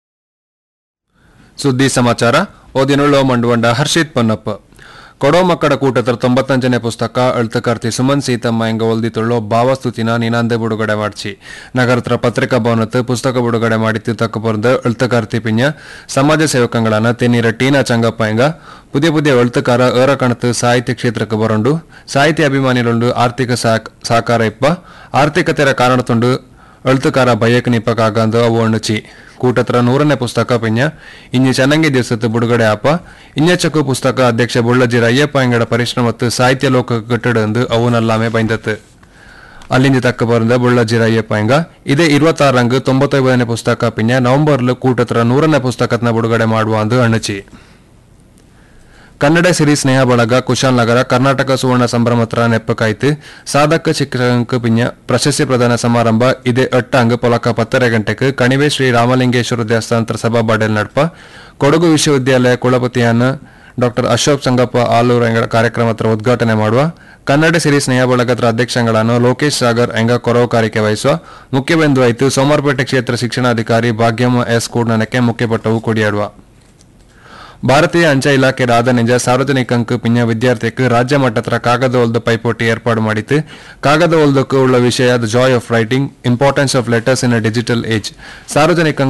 Speaker 20: ಸುದ್ದಿ ಸಮಾಚಾರ ಓದಿನುಳ್ಳೋ ಮಂಡುವಂಡ ಹರ್ಷಿತ್ ಪೊನ್ನಪ್ಪ ಕೊಡೋ ಮಕ್ಕಳ ಕೂಟದ ತೊಂಬತ್ತಂಜನೇ ಪುಸ್ತಕ ಅಳ್ತಕರ್ತಿ ಸುಮನ್ ಸೀತಮ್ಮ ಎಂಗ ಒಲ್ದಿತುಳ್ಳೋ ಭಾವಸ್ತುತಿನ ನಿನಾಂದೆ ಬಿಡುಗಡೆ ಮಾಡ್ಚಿ ನಗರತ್ರ ಪತ್ರಿಕಾ ಭವನത്ത് ಪುಸ್ತಕ ಬಿಡುಗಡೆ ಮಾಡಿತ್ತು ತಕ್ಕ ಪೊರ್ದು ಅಳ್ತಕರ್ತಿ ಪಿಂಜ ಸಮಾಜ ಸೇವಕಂಗಳನ್ನ ತೆನ್ನೀರ ಟೀನಾ ಚಂಗಪ್ಪ ಎಂಗ പുതിയ പുതിയ എഴുത്തുകാര ഏറെ കണത്ത് സാഹിത്യ ಕ್ಷೇತ್ರಕ್ಕೆ ಬರಂಡು ಸಾಹಿತ್ಯ ಅಭಿಮಾನಿകളുಂಡು ಆರ್ಥಿಕ ಸಾಕಾರ ಇಪ್ಪ ಆರ್ಥಿಕತೆರ ಕಾರಣತುಂಡು ಅಳ್ತುಕಾರ ಬಯಕ್ ನಿಪಕ್ಕಾಗಂದು ಅವು ಅಣ್ಣುಚಿ ಕೂಟತ್ರ ನೂರನೇ ಪುಸ್ತಕ ಪಿಂಜ ಇನ್ನು ಚೆನ್ನಂಗಿ ದಿವಸತ್ತು ಬಿಡುಗಡೆ ಆಪ ಇನ್ನೆಚ್ಚಕು ಪುಸ್ತಕ ಅಧ್ಯಕ್ಷ ಬುಳ್ಳಜಿರ ಅಯ್ಯಪ್ಪ ಎಂಗಡ ಪರಿಶ್ರಮ ಮತ್ತು ಸಾಹಿತ್ಯ ಲೋಕ ಕಟ್ಟಡಂದು ಅವನಲ್ಲಾಮೆ ಬೈಂದತ್ತು ಅಲ್ಲಿಂದ ತಕ್ಕ ಬರೆದ ಬುಳ್ಳಜಿರ ಅಯ್ಯಪ್ಪ ಎಂಗ ಇದೇ ഇരുപത്താറങ്ക് ತೊಂಬತ್ತೊಂಬತ್ತನೇ ಪುಸ್ತಕ ಪಿಂಜ ನವೆಂಬರ್ಲು ಕೂಟತ್ರ ನೂರನೇ ಪುಸ್ತಕತ್ನ ಬಿಡುಗಡೆ ಮಾಡುವ ಅಂದು ಅಣ್ಣಚಿ ಕನ್ನಡ ಸಿರಿ ಸ್ನೇಹ ಬಳಗ ಕುಶಾಲನಗರ ಕರ್ನಾಟಕ ಸುವರ್ಣ ಸಂಭ್ರಮತ್ರ ನೆಪ್ಪಕಾಯ್ತು ಸಾಧಕ ಶಿಕ್ಷಕ ಪಿಂಜ ಪ್ರಶಸ್ತಿ ಪ್ರದಾನ ಸಮಾರಂಭ ಇದೇ ಅಟ್ಟಂಗ್ ಪೊಲಕ ಪತ್ತರ ಗಂಟೆಗೆ ಕಣಿವೆ ಶ್ರೀ ರಾಮಲಿಂಗೇಶ್ವರ ದೇವಸ್ಥಾನ ಸಭಾ ಬಾಡೆಲ್ ನಡ್ಪ ಕೊಡಗು ವಿಶ್ವವಿದ್ಯಾಲಯ ಕುಲಪತಿಯನ್ನ ಡಾಕ್ಟರ್ ಅಶೋಕ್ ಸಂಗಪ್ಪ ಆಲೂರು ಎಂಗಳ ಕಾರ್ಯಕ್ರಮತ್ರ ಉದ್ಘಾಟನೆ ಮಾಡುವ ಕನ್ನಡ ಸಿರಿ ಸ್ನೇಹ ಬಳಗತ್ರ ಅಧ್ಯಕ್ಷಗಳನ್ನು ಲೋಕೇಶ್ ಸಾಗರ್ ಎಂಗ ಕೊರವಕಾರಿಕೆ ವಹಿಸುವ ಮುಖ್ಯ ಬಿಂದು ಆಯ್ತು ಸೋಮವಾರಪೇಟೆ ಕ್ಷೇತ್ರ ಶಿಕ್ಷಣಾಧಿಕಾರಿ ಭಾಗ್ಯಮ್ಮ ಎಸ್ ಕೂಡ್ನನಕ್ಕೆ ಮುಖ್ಯಪಟ್ಟವು ಕೊಡಿಯಾಡುವ ಭಾರತೀಯ ಅಂಚೆ ಇಲಾಖೆ ರಾಧನಿಂದ ಸಾರ್ವಜನಿಕ ಅಂಕ ಪಿಂಜ ವಿದ್ಯಾರ್ಥಿಗೆ ರಾಜ್ಯ ಮಟ್ಟದ ಕಾಗದ ಓಲ್ದ ಪೈಪೋಟಿ ಏರ್ಪಾಡು ಮಾಡಿತ್ತು ಕಾಗದ ಓಲ್ದಕ್ಕೂ ಉಳ್ಳ ವಿಷಯ the joy of writing importance of letters in a digital age ಸಾರ್ವಜನಿಕ